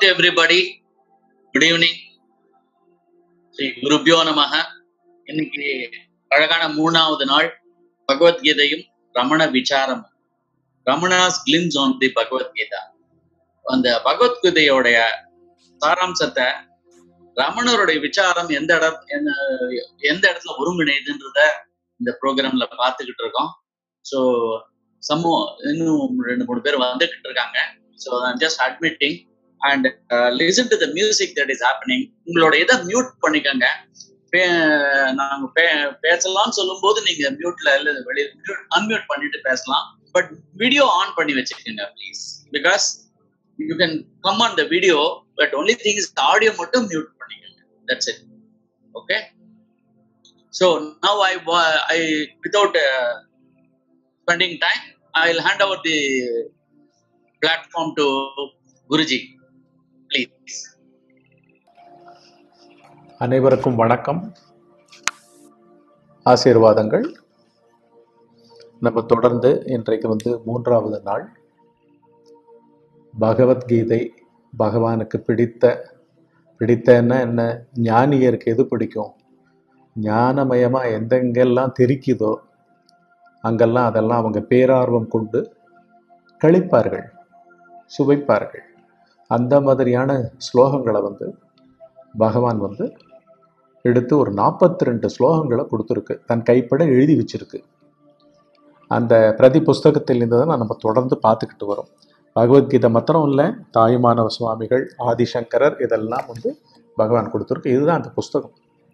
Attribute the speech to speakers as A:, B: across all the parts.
A: everybody. Good evening. Sri குருபியோ நமக இன்னைக்கு அழகான மூணாவது நாள் பகவத்கீதையும் Ramana விசாரமும் Ramana's glimpse on the Bhagavad Gita அந்த பகவத்கீதையோடைய சாராம்சத்தை ரமணருடைய விசாரம் எந்த இடம் என்ன- எந்த இடத்துல ஒருங்கிணைதுன்றத இந்த ப்ரோக்ராம்ல பார்த்துக்கிட்டு இருக்கோம் ஸோ சம்மோ இன்னும் ரெண்டு மூணு பேர் வந்துகிட்டு இருக்காங்க so I'm just admitting and listen to the music that is happening உங்களோட இதை மியூட் பண்ணிக்கோங்க பே- நாங்க பே- பேசலாம்னு சொல்லும்போது நீங்க மியூட்ல இல்ல வெளியே அன்மியூட் பண்ணிட்டு பேசலாம் பட் வீடியோ ஆன் பண்ணி வச்சுக்கோங்க please because you can come on the video but only thing is audio மட்டும் மியூட் பண்ணிக்கோங்க that's it okay so now I I without spending time, I'll hand over the platform to Guruji. Please.
B: அனைவருக்கும் வணக்கம் ஆசீர்வாதங்கள் நம்ம தொடர்ந்து இன்றைக்கு வந்து மூன்றாவது நாள் பகவத்கீதை பகவானுக்கு பிடித்த பிடித்தன்னா என்ன ஞானியருக்கு எது பிடிக்கும் ஞானமயமா எந்தெங்கெல்லாம் தெரிக்குதோ அங்கெல்லாம் அதெல்லாம் அவங்க பேரார்வம் கொண்டு கழிப்பார்கள் சுவைப்பார்கள் அந்த மாதிரியான ஸ்லோகங்களை வந்து பகவான் வந்து எடுத்து ஒரு நாற்பத்தி ரெண்டு ஸ்லோகங்களை கொடுத்துருக்கு தன் கைப்பட எழுதி வச்சிருக்கு அந்த பிரதி புஸ்தகத்திலிருந்து தான் நம்ம தொடர்ந்து பார்த்துக்கிட்டு வரோம் பகவத்கீதை மாத்திரம் இல்லை தாயுமானவ சுவாமிகள் ஆதிசங்கரர் இதெல்லாம் வந்து பகவான் கொடுத்துருக்கு இதுதான் அந்த புஸ்தகம்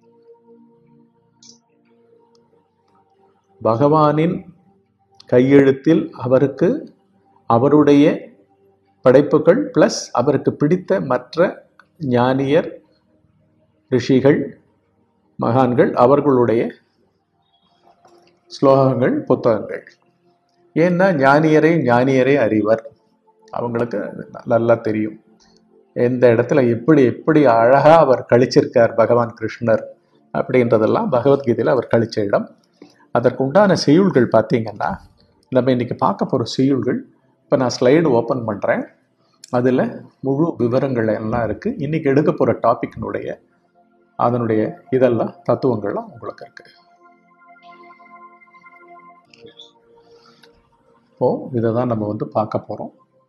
B: பகவானின் கையெழுத்தில் அவருக்கு அவருடைய படைப்புகள் ப்ளஸ் அவருக்கு பிடித்த மற்ற ஞானியர் ரிஷிகள் மகான்கள் அவர்களுடைய ஸ்லோகங்கள் புத்தகங்கள் ஏன்னா ஞானியரை ஞானியரே அறிவர் அவங்களுக்கு நல்லா தெரியும் எந்த இடத்துல எப்படி எப்படி அழகா அவர் கழிச்சிருக்கார் பகவான் கிருஷ்ணர் அப்படின்றதெல்லாம் பகவத்கீதையில் அவர் கழிச்ச இடம் அதற்கு உண்டான செய்யுள்கள் பார்த்தீங்கன்னா நம்ம இன்னைக்கு பார்க்க போகிற செய்யுள்கள் இப்போ நான் ஸ்லைடு ஓப்பன் பண்ணுறேன் அதில் முழு விவரங்கள் எல்லாம் இருக்குது இன்னைக்கு எடுக்க போகிற டாபிக்னுடைய அதனுடைய இதெல்லாம் தத்துவங்கள்லாம் உங்களுக்கு இருக்கு இப்போ இதை தான் நம்ம வந்து பார்க்க போகிறோம்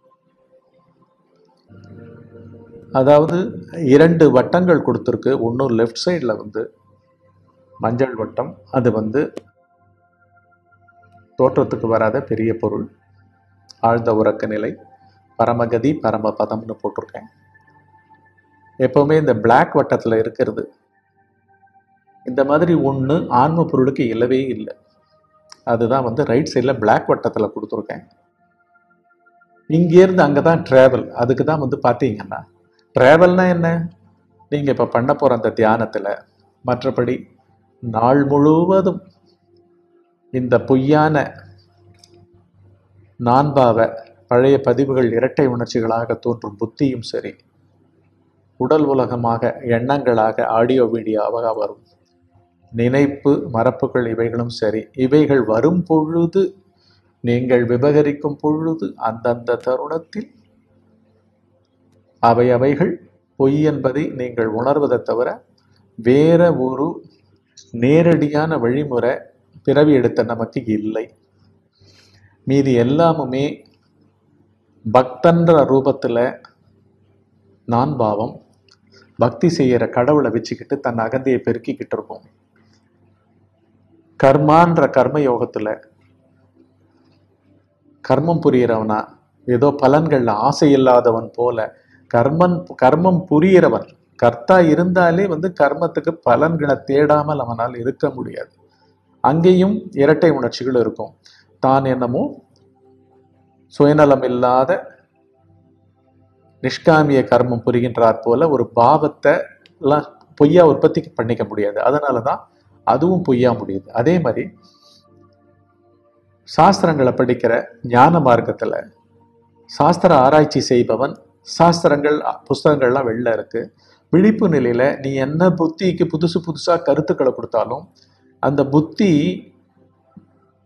B: அதாவது இரண்டு வட்டங்கள் கொடுத்துருக்கு ஒன்றும் லெஃப்ட் சைடில் வந்து மஞ்சள் வட்டம் அது வந்து தோற்றத்துக்கு வராத பெரிய பொருள் ஆழ்ந்த உறக்க நிலை பரமகதி பரமபதம்னு போட்டிருக்கேன் எப்பவுமே இந்த Black வட்டத்தில் இருக்கிறது இந்த மாதிரி ஒன்று ஆன்ம பொருளுக்கு இல்லவே இல்லை அதுதான் வந்து ரைட் சைடில் Black வட்டத்தில் கொடுத்துருக்கேன் இங்கேருந்து அங்கே தான் ட்ராவல் அதுக்கு தான் வந்து பார்த்தீங்கன்னா ட்ராவல்னா என்ன நீங்கள் இப்போ பண்ண போகிற அந்த தியானத்தில் மற்றபடி நாள் முழுவதும் இந்த பொய்யான நான்பாவ பழைய பதிவுகள் இரட்டை உணர்ச்சிகளாக தோன்றும் புத்தியும் சரி உடல் உலகமாக எண்ணங்களாக ஆடியோ வீடியோவாக வரும் நினைப்பு மரப்புகள் இவைகளும் சரி இவைகள் வரும் பொழுது நீங்கள் விபகரிக்கும் பொழுது அந்தந்த தருணத்தில் அவை அவைகள் பொய் என்பதை நீங்கள் உணர்வதை தவிர வேற ஒரு நேரடியான வழிமுறை பிறவி எடுத்த நமக்கு இல்லை மீதி எல்லாமுமே பக்தன்ற ரூபத்தில் நான் பாவம் பக்தி செய்யற கடவுளை வச்சுக்கிட்டு தன் அகந்தையை பெருக்கிக்கிட்டு இருக்கும் கர்மான்ற கர்ம யோகத்துல கர்மம் புரியறவனா ஏதோ பலன்கள்ல ஆசை இல்லாதவன் போல கர்மன் கர்மம் புரியறவன் கர்த்தா இருந்தாலே வந்து கர்மத்துக்கு பலன்களை தேடாமல் அவனால் இருக்க முடியாது அங்கேயும் இரட்டை உணர்ச்சிகள் இருக்கும் தான் என்னமோ சுயநலம் இல்லாத நிஷ்காமிய கர்மம் புரிகின்றார் போல ஒரு பாவத்தை எல்லாம் பொய்யா உற்பத்தி பண்ணிக்க முடியாது அதனால தான் அதுவும் பொய்யா முடியுது அதே மாதிரி சாஸ்திரங்களை படிக்கிற ஞான மார்க்கத்துல சாஸ்திர ஆராய்ச்சி செய்பவன் சாஸ்திரங்கள் புஸ்தகங்கள்லாம் வெளில இருக்கு விழிப்பு நிலையில நீ என்ன புத்திக்கு புதுசு புதுசா கருத்துக்களை கொடுத்தாலும் அந்த புத்தி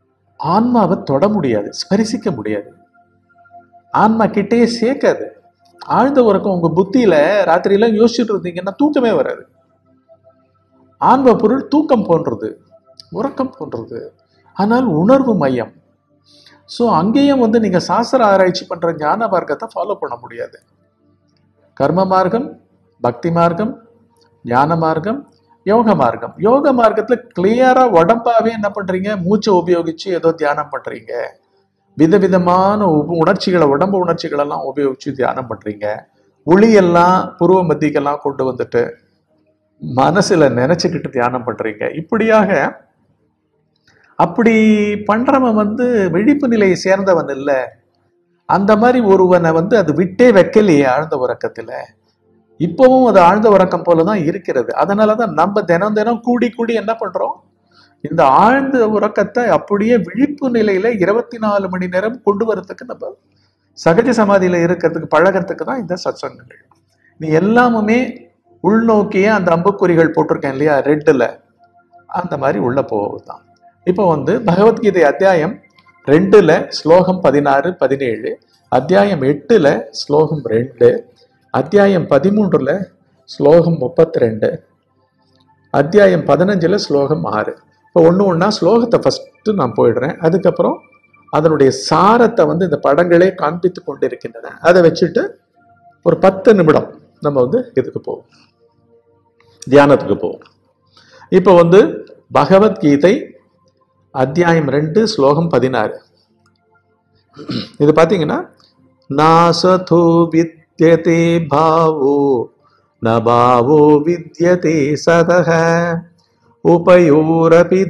B: ஆன்மாவை தொட முடியாது ஸ்பரிசிக்க முடியாது ஆன்மா கிட்டேயே சேர்க்காது ஆழ்ந்த உறக்கம் உங்க புத்தியில ராத்திரியெல்லாம் யோசிச்சுட்டு இருந்தீங்கன்னா தூக்கமே வராது ஆன்ம பொருள் தூக்கம் போன்றது உறக்கம் போன்றது ஆனால் உணர்வு மையம் ஸோ அங்கேயும் வந்து நீங்க சாஸ்திர ஆராய்ச்சி பண்ற ஞான மார்க்கத்தை ஃபாலோ பண்ண முடியாது கர்ம மார்க்கம் பக்தி மார்க்கம் ஞான மார்க்கம் யோக மார்க்கம் யோக மார்க்கத்துல கிளியரா உடம்பாவே என்ன பண்றீங்க மூச்சை உபயோகிச்சு ஏதோ தியானம் பண்றீங்க விதவிதமான உ- உணர்ச்சிகளை உடம்பு உணர்ச்சிகள் எல்லாம் உபயோகிச்சு தியானம் பண்றீங்க ஒளியெல்லாம் புருவ மத்திக்கெல்லாம் கொண்டு வந்துட்டு மனசுல நினைச்சுக்கிட்டு தியானம் பண்றீங்க இப்படியாக அப்படி பண்றவன் வந்து விழிப்பு நிலையை சேர்ந்தவன் இல்ல அந்த மாதிரி ஒருவனை வந்து அது விட்டே வைக்கலையே ஆழ்ந்த உறக்கத்துல இப்பவும் அது ஆழ்ந்த உறக்கம் போலதான் இருக்கிறது அதனாலதான் நம்ம தினம் தினம் கூடி கூடி என்ன பண்றோம் இந்த ஆழ்ந்த உறக்கத்தை அப்படியே விழிப்பு நிலையில இருபத்தி நாலு மணி நேரம் கொண்டு வரதுக்கு நம்ம சகஜ சமாதியில இருக்கிறதுக்கு பழகிறதுக்கு தான் இந்த சத்சங்கங்கள் நீ எல்லாமுமே உள்நோக்கிய அந்த அம்புக்குறிகள் போட்டிருக்கேன் இல்லையா ரெட்டுல அந்த மாதிரி உள்ள போவதுதான் இப்போ வந்து பகவத்கீதை அத்தியாயம் ரெண்டுல ஸ்லோகம் பதினாறு பதினேழு அத்தியாயம் எட்டுல ஸ்லோகம் ரெண்டு அத்தியாயம் பதிமூன்றுல ஸ்லோகம் முப்பத்தி ரெண்டு அத்தியாயம் பதினஞ்சுல ஸ்லோகம் ஆறு இப்போ ஒன்று ஒன்றா ஸ்லோகத்தை ஃபஸ்ட்டு நான் போயிடுறேன் அதுக்கப்புறம் அதனுடைய சாரத்தை வந்து இந்த படங்களே காண்பித்து கொண்டிருக்கின்றன அதை வச்சுட்டு ஒரு பத்து நிமிடம் நம்ம வந்து இதுக்கு போவோம் தியானத்துக்கு போவோம் இப்போ வந்து பகவத்கீதை அத்தியாயம் ரெண்டு ஸ்லோகம் பதினாறு இது பார்த்தீங்கன்னா நாசதோ வித்யதே பாவோ ந பாவோ வித்யதே சதக உபயோரபி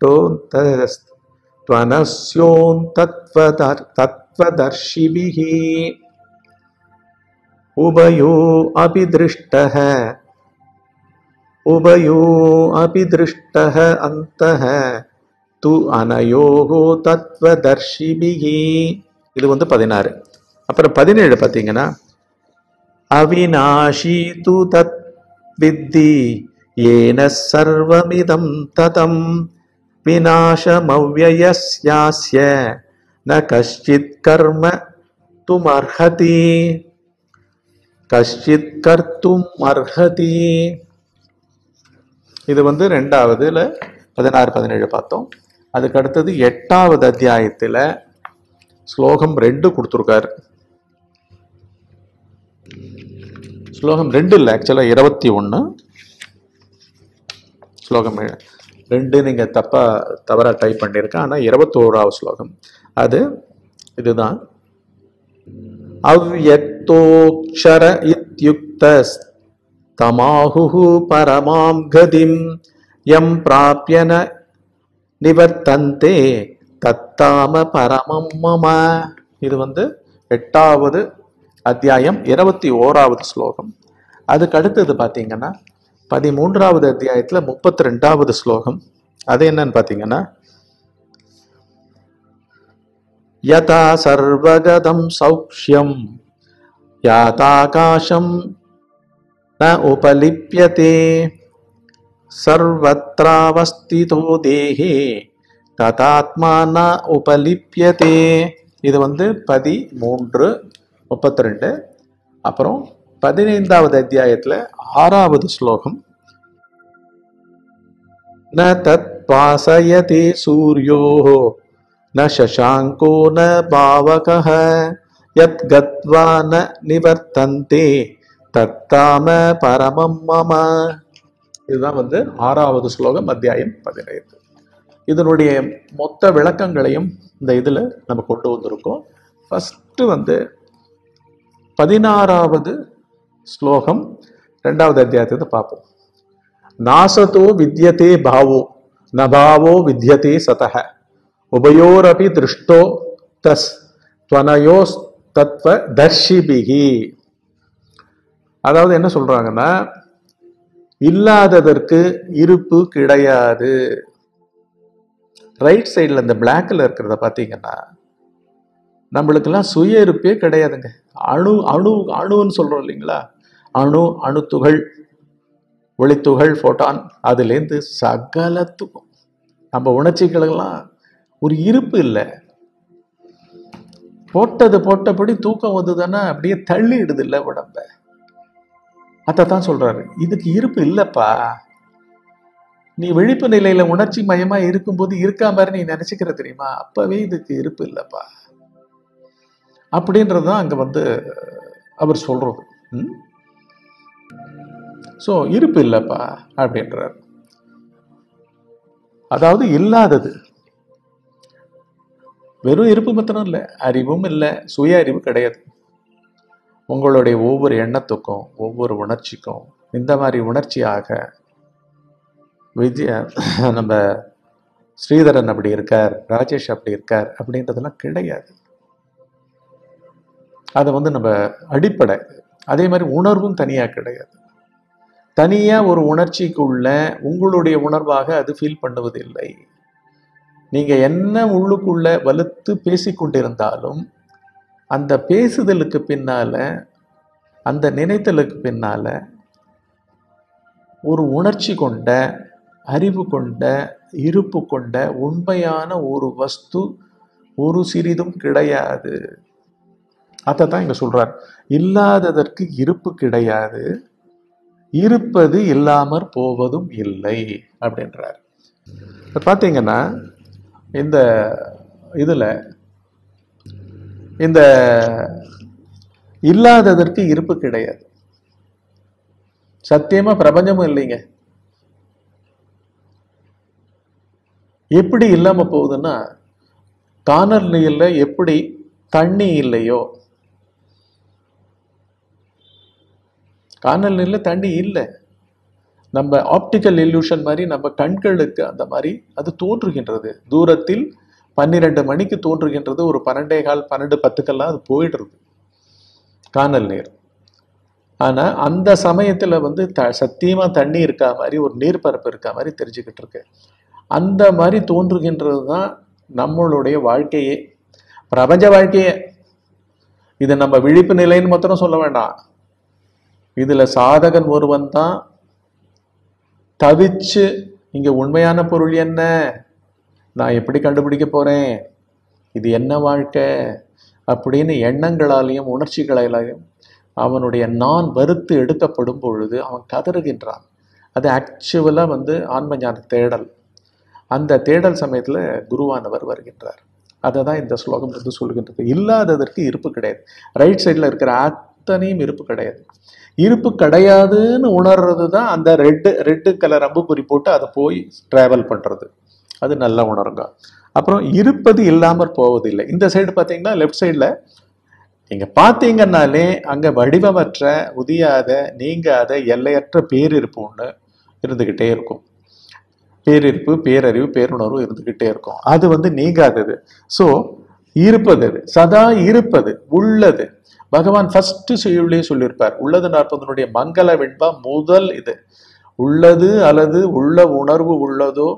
B: திருஷ்டோந்தஸ்த்வனஸ்யோந்தத்வதர் தத்வதர்ஷிபிः उभयो अपि दृष्टः उभयो अपि दृष्टः अन्तः து அனயோகோ தத்வதர்ஷிபிகி இது வந்து பதினாறு அப்புறம் பதினேழு பார்த்தீங்கன்னா அவிநாஷி து தத் வித்தி ஏன சர்வமிதம் ததம் விநாசமவ்யயஸ்யாஸ்ய ந கஷ்டித் கர்ம துமர்ஹதி கஷ்டித் கர்த்தும் அர்ஹதி இது வந்து ரெண்டாவதுல பதினாறு பதினேழு பார்த்தோம் அதுக்கு அடுத்தது எட்டாவது அத்தியாயத்துல ஸ்லோகம் ரெண்டு கொடுத்துருக்காரு ஸ்லோகம் ரெண்டு இல்லை ஆக்சுவலாக இருபத்தி ஒன்று ஸ்லோகம் ஏ- ரெண்டு நீங்கள் தப்பா தவறா டைப் பண்ணியிருக்கேன் ஆனால் இருபத்தோராவது ஸ்லோகம் அது இதுதான் அவ்யக்தோக்ஷர இத்யுக்தஸ்தமாஹுः பரமாம் கதிம் யம் பிராப்யன நிவர்த்தந்தே தத்தாம பரமம் மம இது வந்து எட்டாவது அத்தியாயம் இருபத்தி ஓராவது ஸ்லோகம் அதுக்கு அடுத்தது பார்த்தீங்கன்னா பதிமூன்றாவது அத்தியாயத்துல முப்பத்தி ரெண்டாவது ஸ்லோகம் அது என்னன்னு பார்த்தீங்கன்னா யதா சர்வகதம் சௌக்ஷ்யம் யாதாகாசம் ந உபலிப்யதே சர்வத்ராவஸ்திதோ தேஹே ததாத்மா ந உபலிப்யதே இது வந்து பதி மூன்று முப்பத்தி ரெண்டு அப்புறம் பதினைந்தாவது அத்தியாயத்துல ஆறாவது ஸ்லோகம் ந தத் பாசயதே சூரியோ ந சசாங்கோ ந பாவகः யத் கத்வா ந நிவர்த்தந்தே தத்தாம பரமம் மம இதுதான் வந்து ஆறாவது ஸ்லோகம் அத்தியாயம் பதினைந்து இதனுடைய மொத்த விளக்கங்களையும் இந்த இதுல நம்ம கொண்டு வந்திருக்கோம் ஃபர்ஸ்ட் வந்து பதினாறாவது ஸ்லோகம் ரெண்டாவது அத்தியாயத்தை பார்ப்போம் நாசதோ வித்யதே பாவோ நபாவோ வித்யதே சதஹ உபயோரபி திருஷ்டோ தஸ் துவனயோஸ் தத்வ தர்ஷிபிகி அதாவது என்ன சொல்றாங்கன்னா இல்லாததற்கு இருப்பு கிடையாது ரைட் சைடில் இந்த பிளாக்ல இருக்கிறத பார்த்தீங்கன்னா நம்மளுக்கெல்லாம் சுய இருப்பே கிடையாதுங்க அணு அணு அணுன்னு சொல்றோம் இல்லைங்களா அணு அணுத்துகள் ஒளித்துகள் ஃபோட்டான் அதுலேருந்து சகலத்துக்கும் நம்ம உணர்ச்சிகளுக்கெல்லாம் ஒரு இருப்பு இல்லை போட்டது போட்டபடி தூக்கம் வந்ததுன்னா அப்படியே தள்ளிடுது இல்லை உடம்ப அதைத்தான் சொல்றாரு இதுக்கு இருப்பு இல்லப்பா நீ விழிப்பு நிலையில உணர்ச்சி மயமா இருக்கும்போது இருக்கா மாதிரி நீ நினைச்சுக்கிற தெரியுமா அப்பவே இதுக்கு இருப்பு இல்லப்பா அப்படின்றதுதான் அங்க வந்து அவர் சொல்றது ஸோ இருப்பு இல்லப்பா அப்படின்றார் அதாவது இல்லாதது வெறும் இருப்பு மாத்திரம் இல்லை அறிவும் இல்லை சுய அறிவு கிடையாது உங்களுடைய ஒவ்வொரு எண்ணத்துக்கும் ஒவ்வொரு உணர்ச்சிக்கும் இந்த மாதிரி உணர்ச்சியாக விஜய நம்ம ஸ்ரீதரன் அப்படி இருக்கார் ராஜேஷ் அப்படி இருக்கார் அப்படின்றதெல்லாம் கிடையாது அது வந்து நம்ம அடிப்படை அதே மாதிரி உணர்வும் தனியாக கிடையாது தனியாக ஒரு உணர்ச்சிக்குள்ள உங்களுடைய உணர்வாக அது ஃபீல் பண்ணுவதில்லை நீங்க என்ன உள்ளுக்குள்ள வலுத்து பேசிக்கொண்டிருந்தாலும் அந்த பேசுதலுக்கு பின்னால அந்த நினைத்தலுக்கு பின்னால ஒரு உணர்ச்சி கொண்ட அறிவு கொண்ட இருப்பு கொண்ட உண்மையான ஒரு வஸ்து ஒரு சிறிதும் கிடையாது அதை தான் இங்க சொல்றார் இல்லாததற்கு இருப்பு கிடையாது இருப்பது இல்லாமற் போவதும் இல்லை அப்படின்றார் இப்ப பார்த்தீங்கன்னா இந்த இதுல இந்த இல்லாததற்கு இருப்பு கிடையாது சத்தியமா பிரபஞ்சமும் இல்லைங்க எப்படி இல்லாம போகுதுன்னா காணல் நீர்ல எப்படி தண்ணி இல்லையோ காணல் நீர்ல தண்ணி இல்லை நம்ம ஆப்டிக்கல் illusion மாதிரி நம்ம கண்களுக்கு அந்த மாதிரி அது தோன்றுகின்றது தூரத்தில் பன்னிரெண்டு மணிக்கு தோன்றுகின்றது ஒரு பன்னெண்டே கால் பன்னெண்டு பத்துக்கெல்லாம் அது போயிடுறது காணல் நீர் ஆனா அந்த சமயத்துல வந்து த சத்தியமா தண்ணி இருக்கா மாதிரி ஒரு நீர்ப்பரப்பு இருக்கா மாதிரி தெரிஞ்சுக்கிட்டு இருக்கு அந்த மாதிரி தோன்றுகின்றது தான் நம்மளுடைய வாழ்க்கையே பிரபஞ்ச வாழ்க்கையே இது நம்ம விழிப்பு நிலைன்னு மாத்திரம் சொல்ல வேண்டாம் இதுல சாதகன் ஒருவன் தான் தவிச்சு இங்க உண்மையான பொருள் என்ன நான் எப்படி கண்டுபிடிக்க போறேன் இது என்ன வாழ்க்கை அப்படின்னு எண்ணங்களாலையும் உணர்ச்சிகளாலையும் அவனுடைய நான் வறுத்து எடுக்கப்படும் பொழுது அவன் கதறுகின்றான் அது ஆக்சுவலா வந்து ஆன்ம ஞான தேடல் அந்த தேடல் சமயத்துல குருவானவர் வருகின்றார் அதை தான் இந்த ஸ்லோகம் வந்து சொல்கின்றது இல்லாததற்கு இருப்பு கிடையாது ரைட் சைடில் இருக்கிற அத்தனையும் இருப்பு கிடையாது இருப்பு கிடையாதுன்னு உணர்றது தான் அந்த ரெட்டு ரெட்டு கலர் அம்புக்குறி போட்டு அதை போய் டிராவல் பண்றது அது நல்லா உணருங்க அப்புறம் இருப்பது இல்லாமற் போவதில்லை இந்த சைடு பார்த்தீங்கன்னா லெஃப்ட் சைடில் நீங்க பார்த்தீங்கன்னாலே அங்க வடிவமற்ற உதியாத நீங்காத எல்லையற்ற பேரிருப்பு ஒன்று இருந்துகிட்டே இருக்கும் பேரிருப்பு பேரறிவு பேருணர்வு இருந்துகிட்டே இருக்கும் அது வந்து நீங்காதது ஸோ இருப்பது அது சதா இருப்பது உள்ளது பகவான் ஃபர்ஸ்ட் செய்யுள்ளே சொல்லியிருப்பார் உள்ளது நாற்பதனுடைய மங்கள வெண்பா முதல் இது உள்ளது அல்லது உள்ள உணர்வு உள்ளதோ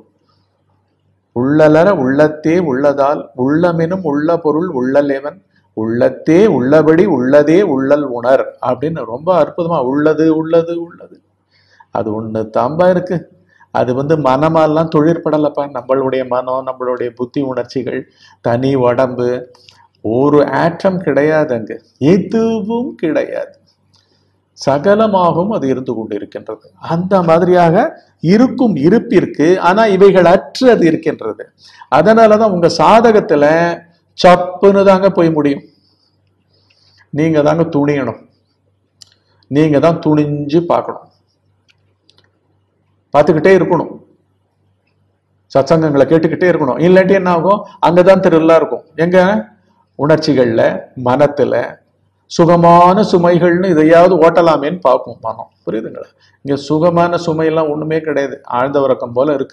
B: உள்ளலர உள்ளத்தே உள்ளதால் உள்ளமெனும் உள்ள பொருள் உள்ளலேவன் உள்ளத்தே உள்ளபடி உள்ளதே உள்ளல் உணர் அப்படின்னு ரொம்ப அற்புதமா உள்ளது உள்ளது உள்ளது அது ஒண்ணு தாம்பா இருக்கு அது வந்து மனமெல்லாம் தொழிற்படலப்பா நம்மளுடைய மனம் நம்மளுடைய புத்தி உணர்ச்சிகள் தனி உடம்பு ஒரு ஆற்றம் கிடையாது அங்கு எதுவும் கிடையாது சகலமாகவும் அது இருந்து கொண்டிருக்கின்றது அந்த மாதிரியாக இருக்கும் இருப்பிற்கு ஆனா இவைகள் அற்று அது இருக்கின்றது அதனாலதான் உங்க சாதகத்துல சப்புன்னு தாங்க போய் முடியும் நீங்க தாங்க துணியணும் நீங்க தான் துணிஞ்சு பார்க்கணும் பார்த்துக்கிட்டே இருக்கணும் சத்சங்கங்களை கேட்டுக்கிட்டே இருக்கணும் இல்லாட்டி என்ன ஆகும் அங்கதான் திருவிழா இருக்கும் எங்க உணர்ச்சிகள்ல மனத்துல சுகமான சுமைகள்னு இதையாவது ஓட்டலாமேன்னு பார்க்கும் மனம் புரியுதுங்களா இங்க சுகமான சுமையெல்லாம் ஒண்ணுமே கிடையாது ஆழ்ந்த உறக்கம் போல இருக்கு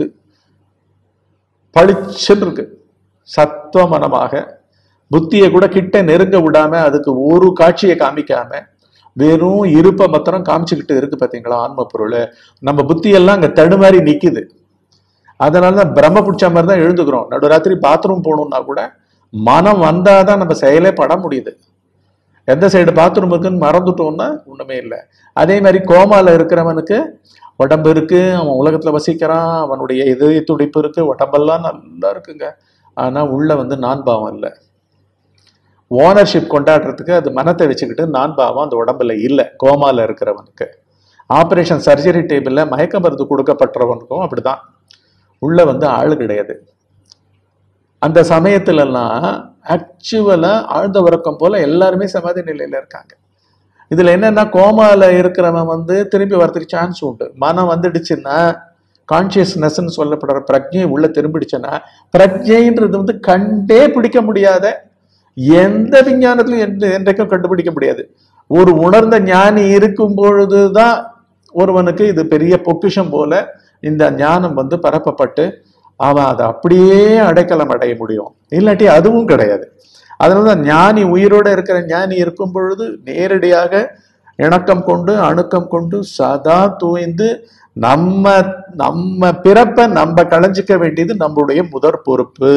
B: பளிச்சுன்னு இருக்கு சத்துவ மனமாக புத்தியை கூட கிட்ட நெருங்க விடாம அதுக்கு ஒரு காட்சியை காமிக்காம வெறும் இருப்பை மாத்திரம் காமிச்சுக்கிட்டு இருக்கு பாத்தீங்களா ஆன்ம பொருள் நம்ம புத்தி எல்லாம் அங்க தடுமாறி நிக்குது அதனாலதான் பிரம்ம பிடிச்ச மாதிரி தான் எழுந்துக்கிறோம் நடுராத்திரி பாத்ரூம் போகணும்னா கூட மனம் வந்தாதான் நம்ம செயலே பட முடியுது எந்த சைடு பாத்ரூம் இருக்குன்னு மறந்துட்டோம்னா ஒண்ணுமே இல்லை அதே மாதிரி கோமால இருக்கிறவனுக்கு உடம்பு இருக்கு அவன் உலகத்துல வசிக்கிறான் அவனுடைய இதய துடிப்பு இருக்கு உடம்பெல்லாம் நல்லா இருக்குங்க ஆனா உள்ள வந்து நான் பாவம் இல்லை ஓனர்ஷிப் கொண்டாடுறதுக்கு அது மனத்தை வச்சுக்கிட்டு நான் பாவம் அந்த உடம்புல இல்லை கோமால இருக்கிறவனுக்கு ஆப்ரேஷன் சர்ஜரி டேபிளில் மயக்க மருந்து கொடுக்கப்பட்டவனுக்கும் அப்படிதான் உள்ள வந்து ஆளு கிடையாது அந்த சமயத்துலலாம் ஆக்சுவலா ஆழ்ந்த உறக்கம் போல எல்லாருமே சமாதி நிலையில இருக்காங்க இதுல என்னன்னா கோமால இருக்கிறவன் வந்து திரும்பி வரதுக்கு சான்ஸ் உண்டு மனம் வந்துடுச்சுன்னா கான்சியஸ்னஸ்ன்னு சொல்லப்படுற பிரஜை உள்ள திரும்பிடுச்சுன்னா பிரஜைன்றது வந்து கண்டே பிடிக்க முடியாத எந்த விஞ்ஞானத்திலும் எந்த என்றைக்கும் கண்டுபிடிக்க முடியாது ஒரு உணர்ந்த ஞானி இருக்கும் பொழுதுதான் ஒருவனுக்கு இது பெரிய பொக்கிஷம் போல இந்த ஞானம் வந்து பரப்பப்பட்டு அவன் அதை அப்படியே அடைக்கலம் அடைய முடியும் இல்லாட்டி அதுவும் கிடையாது அதனாலதான் ஞானி உயிரோட இருக்கிற ஞானி இருக்கும் பொழுது நேரடியாக இணக்கம் கொண்டு அணுக்கம் கொண்டு சதா தூய்ந்து நம்ம நம்ம பிறப்பை நம்ம களைஞ்சிக்க வேண்டியது நம்மளுடைய முதற் பொறுப்பு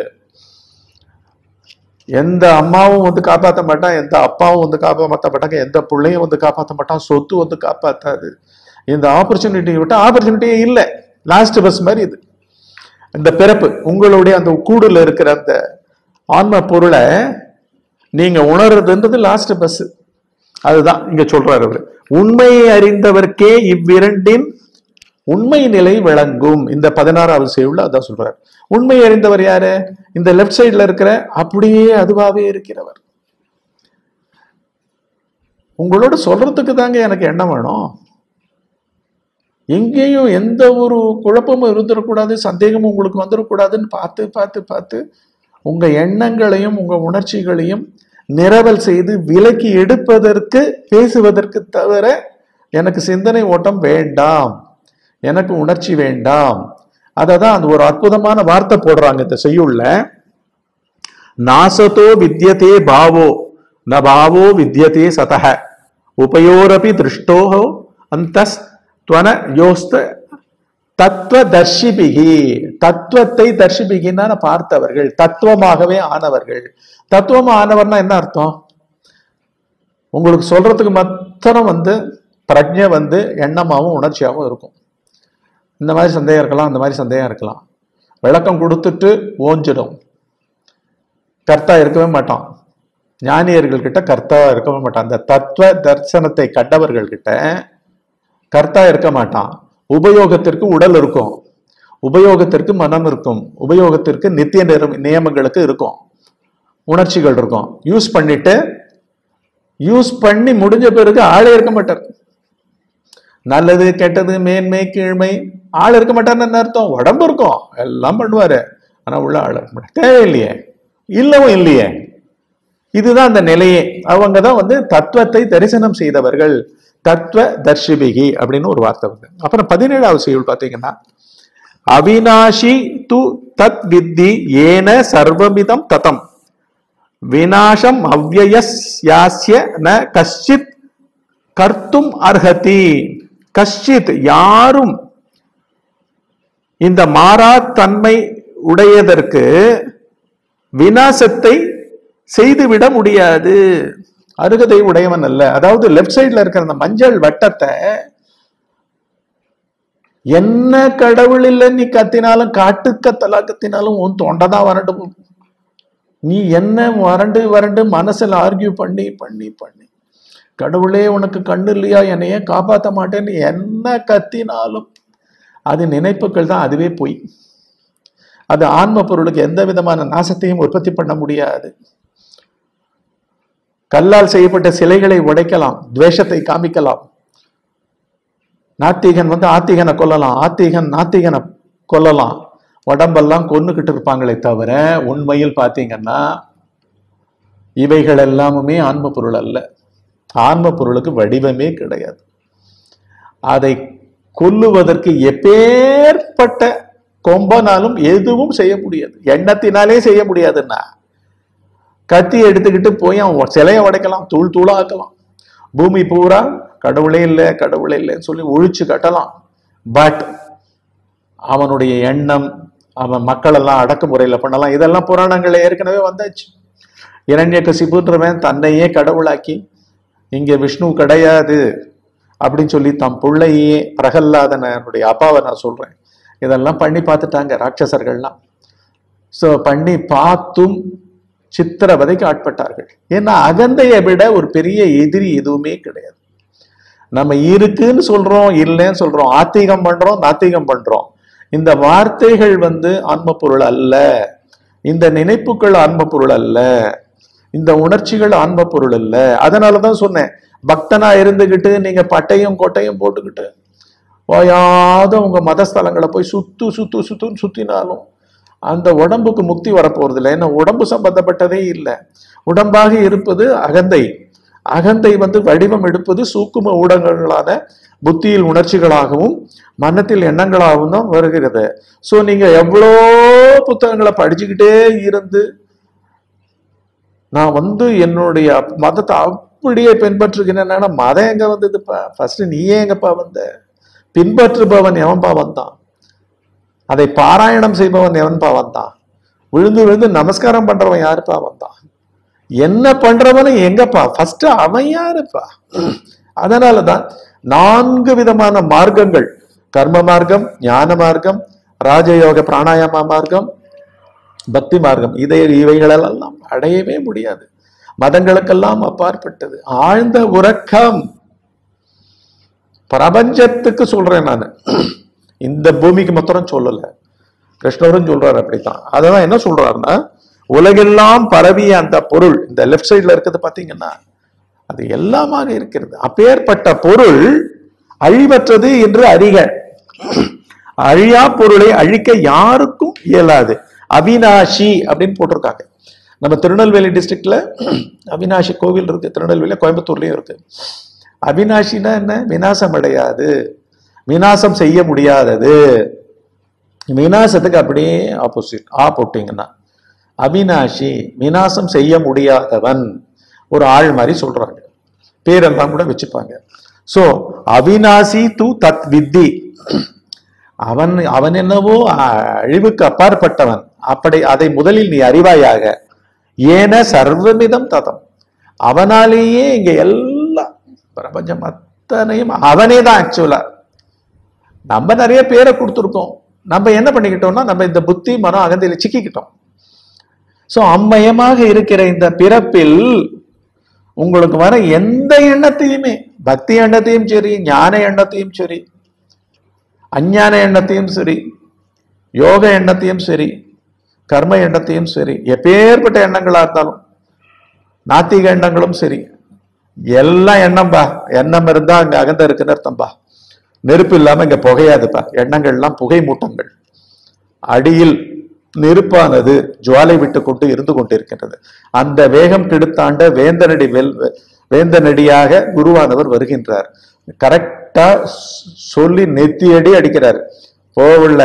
B: எந்த அம்மாவும் வந்து காப்பாற்ற மாட்டான் எந்த அப்பாவும் வந்து காப்பாற்ற மாட்டாங்க எந்த பிள்ளையும் வந்து காப்பாற்ற மாட்டான் சொத்து வந்து காப்பாத்தாது இந்த ஆப்பர்ச்சுனிட்டி விட்டு ஆப்பர்ச்சுனிட்டியே இல்லை லாஸ்ட் பஸ் மாதிரி இது இந்த பிறப்பு உங்களுடைய அந்த கூடுல இருக்கிற அந்த ஆன்ம பொருளை நீங்க உணர்றதுன்றது லாஸ்ட் பஸ் அதுதான் இங்க சொல்றாரு அவரு உண்மையை அறிந்தவர்க்கே இவ்விரண்டின் உண்மை நிலை விளங்கும் இந்த பதினாறாவது செய்யுள்ள அதான் சொல்றாரு உண்மை அறிந்தவர் யாரு இந்த லெஃப்ட் சைடுல இருக்கிற அப்படியே அதுவாவே இருக்கிறவர் உங்களோட சொல்றதுக்கு தாங்க எனக்கு எண்ணம் வேணும் எங்கேயும் எந்த ஒரு குழப்பமும் இருந்துடக்கூடாது சந்தேகமும் உங்களுக்கு வந்துடக்கூடாதுன்னு பார்த்து பார்த்து பார்த்து உங்க எண்ணங்களையும் உங்க உணர்ச்சிகளையும் நிரவல் செய்து விலக்கி எடுப்பதற்கு பேசுவதற்கு தவிர எனக்கு சிந்தனை ஓட்டம் வேண்டாம் எனக்கு உணர்ச்சி வேண்டாம் அதை தான் அந்த ஒரு அற்புதமான வார்த்தை போடுறாங்க இந்த செய்யுள்ள நாசத்தோ வித்யதே பாவோ ந பாவோ வித்யதே சதக உபயோரபி திருஷ்டோஹோ அந்தஸ்துவன யோஸ்த தத்துவ தர்ஷிபிகி தத்துவத்தை தர்ஷிபிகின்னா பார்த்தவர்கள் தத்துவமாகவே ஆனவர்கள் தத்துவமா ஆனவர்னா என்ன அர்த்தம் உங்களுக்கு சொல்றதுக்கு மாத்திரம் வந்து பிரஜை வந்து எண்ணமாகவும் உணர்ச்சியாகவும் இருக்கும் இந்த மாதிரி சந்தேகம் இருக்கலாம் அந்த மாதிரி சந்தேகம் இருக்கலாம் விளக்கம் கொடுத்துட்டு ஓஞ்சிடும் கர்த்தா இருக்கவே மாட்டான் ஞானியர்கள் கிட்ட கர்த்தா இருக்கவே மாட்டான் அந்த தத்துவ தரிசனத்தை கண்டவர்கள் கிட்ட கர்த்தா இருக்க மாட்டான் உபயோகத்திற்கு உடல் இருக்கும் உபயோகத்திற்கு மனம் இருக்கும் உபயோகத்திற்கு நித்திய நிற- நியமங்களுக்கு இருக்கும் உணர்ச்சிகள் இருக்கும் யூஸ் பண்ணிட்டு யூஸ் பண்ணி முடிஞ்ச பிறகு ஆளே இருக்க மாட்டார் நல்லது கெட்டது மேன்மை கீழ்மை ஆள் இருக்க மாட்டார்னு என்ன அர்த்தம் உடம்பு இருக்கும் எல்லாம் பண்ணுவாரு ஆனா உள்ள ஆள் இருக்க மாட்டார் தேவையில்லையே இல்லவும் இல்லையே இதுதான் அந்த நிலையே அவங்க தான் வந்து தத்துவத்தை தரிசனம் செய்தவர்கள் தத்துவ தர்ஷிபிகி அப்படின்னு ஒரு வார்த்தை வந்து அப்புறம் பதினேழாவது செய்யுள் பார்த்தீங்கன்னா அவினாஷி து தத் வித்தி ஏன சர்வமிதம் ததம் வினாசம் அவ்வயஸ்யாஸ்ய ந கஷ்டித் கர்த்தும் அர்ஹதி கஷ்டித் யாரும் இந்த மாறா தன்மை உடையதற்கு வினாசத்தை செய்துவிட முடியாது அருகதை உடையவன் அல்ல அதாவது லெஃப்ட் சைடுல இருக்கிற அந்த மஞ்சள் வட்டத்தை என்ன கடவுள் இல்லை நீ கத்தினாலும் காட்டு கத்தலா கத்தினாலும் உன் தொண்டைதான் வறண்டு போகும் நீ என்ன வறண்டு வறண்டு மனசுல ஆர்கியூ பண்ணி பண்ணி பண்ணி கடவுளே உனக்கு கண்ணு இல்லையா என்னையே காப்பாற்ற மாட்டேன்னு என்ன கத்தினாலும் அது நினைப்புகள் தான் அதுவே போய் அது ஆன்ம பொருளுக்கு எந்த விதமான நாசத்தையும் உற்பத்தி பண்ண முடியாது கல்லால் செய்யப்பட்ட சிலைகளை உடைக்கலாம் துவேஷத்தை காமிக்கலாம் நாத்திகன் வந்து ஆத்திகனை கொல்லலாம் ஆத்திகன் நாத்திகனை கொல்லலாம் உடம்பெல்லாம் கொன்னுக்கிட்டு இருப்பாங்களே தவிர உண்மையில் பார்த்தீங்கன்னா இவைகள் எல்லாமுமே ஆன்ம பொருள் அல்ல ஆன்ம பொருளுக்கு வடிவமே கிடையாது அதை கொல்லுவதற்கு எப்பேற்பட்ட கொம்பனாலும் எதுவும் செய்ய முடியாது எண்ணத்தினாலே செய்ய முடியாதுன்னா கத்தி எடுத்துக்கிட்டு போய் அவன் சிலையை உடைக்கலாம் தூள் தூளா ஆக்கலாம் பூமி பூரா கடவுளே இல்லை கடவுளே இல்லைன்னு சொல்லி ஒழிச்சு கட்டலாம் பட் அவனுடைய எண்ணம் அவன் மக்கள் எல்லாம் அடக்குமுறையில் பண்ணலாம் இதெல்லாம் புராணங்கள்ல ஏற்கனவே வந்தாச்சு இரண்ய கசிப்புன்றவன் தன்னையே கடவுளாக்கி இங்க விஷ்ணு கிடையாது அப்படின்னு சொல்லி தம் பிள்ளையே பிரகல்லாதனுடைய அப்பாவை நான் சொல்றேன் இதெல்லாம் பண்ணி பார்த்துட்டாங்க ராட்சசர்கள்லாம் ஸோ பண்ணி பார்த்தும் சித்திரவதைக்கு ஆட்பட்டார்கள் ஏன்னா அகந்தையை விட ஒரு பெரிய எதிரி எதுவுமே கிடையாது நம்ம இருக்குன்னு சொல்றோம் இல்லைன்னு சொல்றோம் ஆத்திகம் பண்றோம் நாத்திகம் பண்றோம் இந்த வார்த்தைகள் வந்து ஆன்ம பொருள் அல்ல இந்த நினைப்புகள் ஆன்ம பொருள் அல்ல இந்த உணர்ச்சிகள் ஆன்ம பொருள் அல்ல அதனாலதான் சொன்னேன் பக்தனா இருந்துகிட்டு நீங்க பட்டையும் கொட்டையும் போட்டுக்கிட்டு ஓயாத உங்க மதஸ்தலங்களை போய் சுத்து சுத்து சுத்துன்னு சுத்தினாலும் அந்த உடம்புக்கு முக்தி வரப்போறது இல்லை ஏன்னா உடம்பு சம்பந்தப்பட்டதே இல்லை உடம்பாக இருப்பது அகந்தை அகந்தை வந்து வடிவம் எடுப்பது சூக்கும ஊடகங்களான புத்தியில் உணர்ச்சிகளாகவும் மனத்தில் எண்ணங்களாகவும் தான் வருகிறது ஸோ நீங்க எவ்வளோ புத்தகங்களை படிச்சுக்கிட்டே இருந்து நான் வந்து என்னுடைய மதத்தை அப்படியே பின்பற்றுகிறேன்னா மதம் எங்க வந்ததுப்பா ஃபர்ஸ்ட் நீயே எங்கப்பா வந்த பின்பற்றுபவன் எவன்பா வந்தான் அதை பாராயணம் செய்பவன் எவன்பா வந்தான் விழுந்து விழுந்து நமஸ்காரம் பண்றவன் யாருப்பா வந்தான் என்ன பண்றவனு எங்கப்பா ஃபர்ஸ்ட் அவன் யாருப்பா அதனாலதான் நான்கு விதமான மார்க்கங்கள் கர்ம மார்க்கம் ஞான மார்க்கம் ராஜயோக பிராணாயாம மார்க்கம் பக்தி மார்க்கம் இதை இவைகளெல்லாம் அடையவே முடியாது மதங்களுக்கெல்லாம் அப்பாற்பட்டது ஆழ்ந்த உறக்கம் பிரபஞ்சத்துக்கு சொல்றேன் நான் இந்த பூமிக்கு மாத்திரம் சொல்லல கிருஷ்ணரும் சொல்றாரு அப்படித்தான் அதான் என்ன சொல்றாருன்னா உலகெல்லாம் பரவிய அந்த பொருள் இந்த லெஃப்ட் சைடுல இருக்கிறது பாத்தீங்கன்னா அது எல்லாமாக இருக்கிறது அப்பேற்பட்ட பொருள் அழிவற்றது என்று அறிக அழியா பொருளை அழிக்க யாருக்கும் இயலாது அவினாஷி அப்படின்னு போட்டிருக்காங்க நம்ம திருநெல்வேலி டிஸ்ட்ரிக்ட்ல அவினாஷி கோவில் இருக்கு திருநெல்வேலி கோயம்புத்தூர்லயும் இருக்கு அவினாஷினா என்ன விநாசம் அடையாது விநாசம் செய்ய முடியாதது விநாசத்துக்கு அப்படியே ஆப்போசிட் ஆ போட்டீங்கன்னா அவினாஷி விநாசம் செய்ய முடியாதவன் ஒரு ஆள் மாதிரி சொல்றாங்க பேரெல்லாம் கூட வச்சுப்பாங்க சோ அவினாசி து தத் வித்தி அவன் அவன் என்னவோ அழிவுக்கு அப்பாற்பட்டவன் அப்படி அதை முதலில் நீ அறிவாயாக ஏன சர்வமிதம் ததம் அவனாலேயே இங்க எல்லாம் பிரபஞ்சம் அத்தனையும் அவனே தான் ஆக்சுவலா நம்ம நிறைய பேரை கொடுத்துருக்கோம் நம்ம என்ன பண்ணிக்கிட்டோம்னா நம்ம இந்த புத்தி மனம் அகந்தையில சிக்கிக்கிட்டோம் சோ அம்மயமாக இருக்கிற இந்த பிறப்பில் உங்களுக்கு வர எந்த எண்ணத்தையுமே பக்தி எண்ணத்தையும் சரி ஞான எண்ணத்தையும் சரி அஞ்ஞான எண்ணத்தையும் சரி யோக எண்ணத்தையும் சரி கர்ம எண்ணத்தையும் சரி எப்பேற்பட்ட எண்ணங்களா இருந்தாலும் நாத்திக எண்ணங்களும் சரி எல்லாம் எண்ணம்பா எண்ணம் இருந்தா அங்க அகந்த இருக்குன்னு அர்த்தம்பா நெருப்பு இல்லாம இங்க புகையாதுப்பா எண்ணங்கள்லாம் புகை மூட்டங்கள் அடியில் நெருப்பானது ஜுவாலை விட்டு கொண்டு இருந்து கொண்டிருக்கின்றது அந்த வேகம் கெடுத்தாண்ட வேந்தனடி வெல் வேந்தனடியாக குருவானவர் வருகின்றார் கரெக்டா சொல்லி நெத்தியடி அடிக்கிறார் போவுள்ள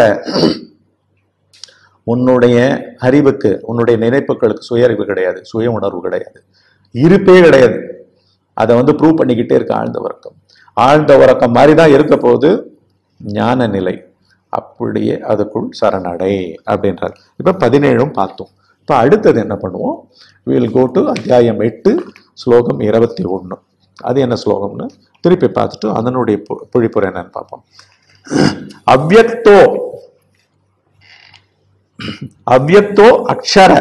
B: உன்னுடைய அறிவுக்கு உன்னுடைய நினைப்புகளுக்கு சுய அறிவு கிடையாது சுய உணர்வு கிடையாது இருப்பே கிடையாது அதை வந்து ப்ரூவ் பண்ணிக்கிட்டே இருக்க ஆழ்ந்த உறக்கம் ஆழ்ந்த உறக்கம் மாதிரி தான் இருக்க போது ஞான நிலை அப்படியே அதுக்குள் சரணடை அப்படின்றார் இப்ப பதினேழும் பார்த்தோம் இப்ப அடுத்தது என்ன பண்ணுவோம் வில் கோ டு அத்தியாயம் எட்டு ஸ்லோகம் இருபத்தி ஒன்று அது என்ன ஸ்லோகம்னு திருப்பி பார்த்துட்டு அதனுடைய பொ- பொழிப்புரை என்னன்னு பார்ப்போம் அவ்யக்தோ அவ்யக்தோ அக்ஷர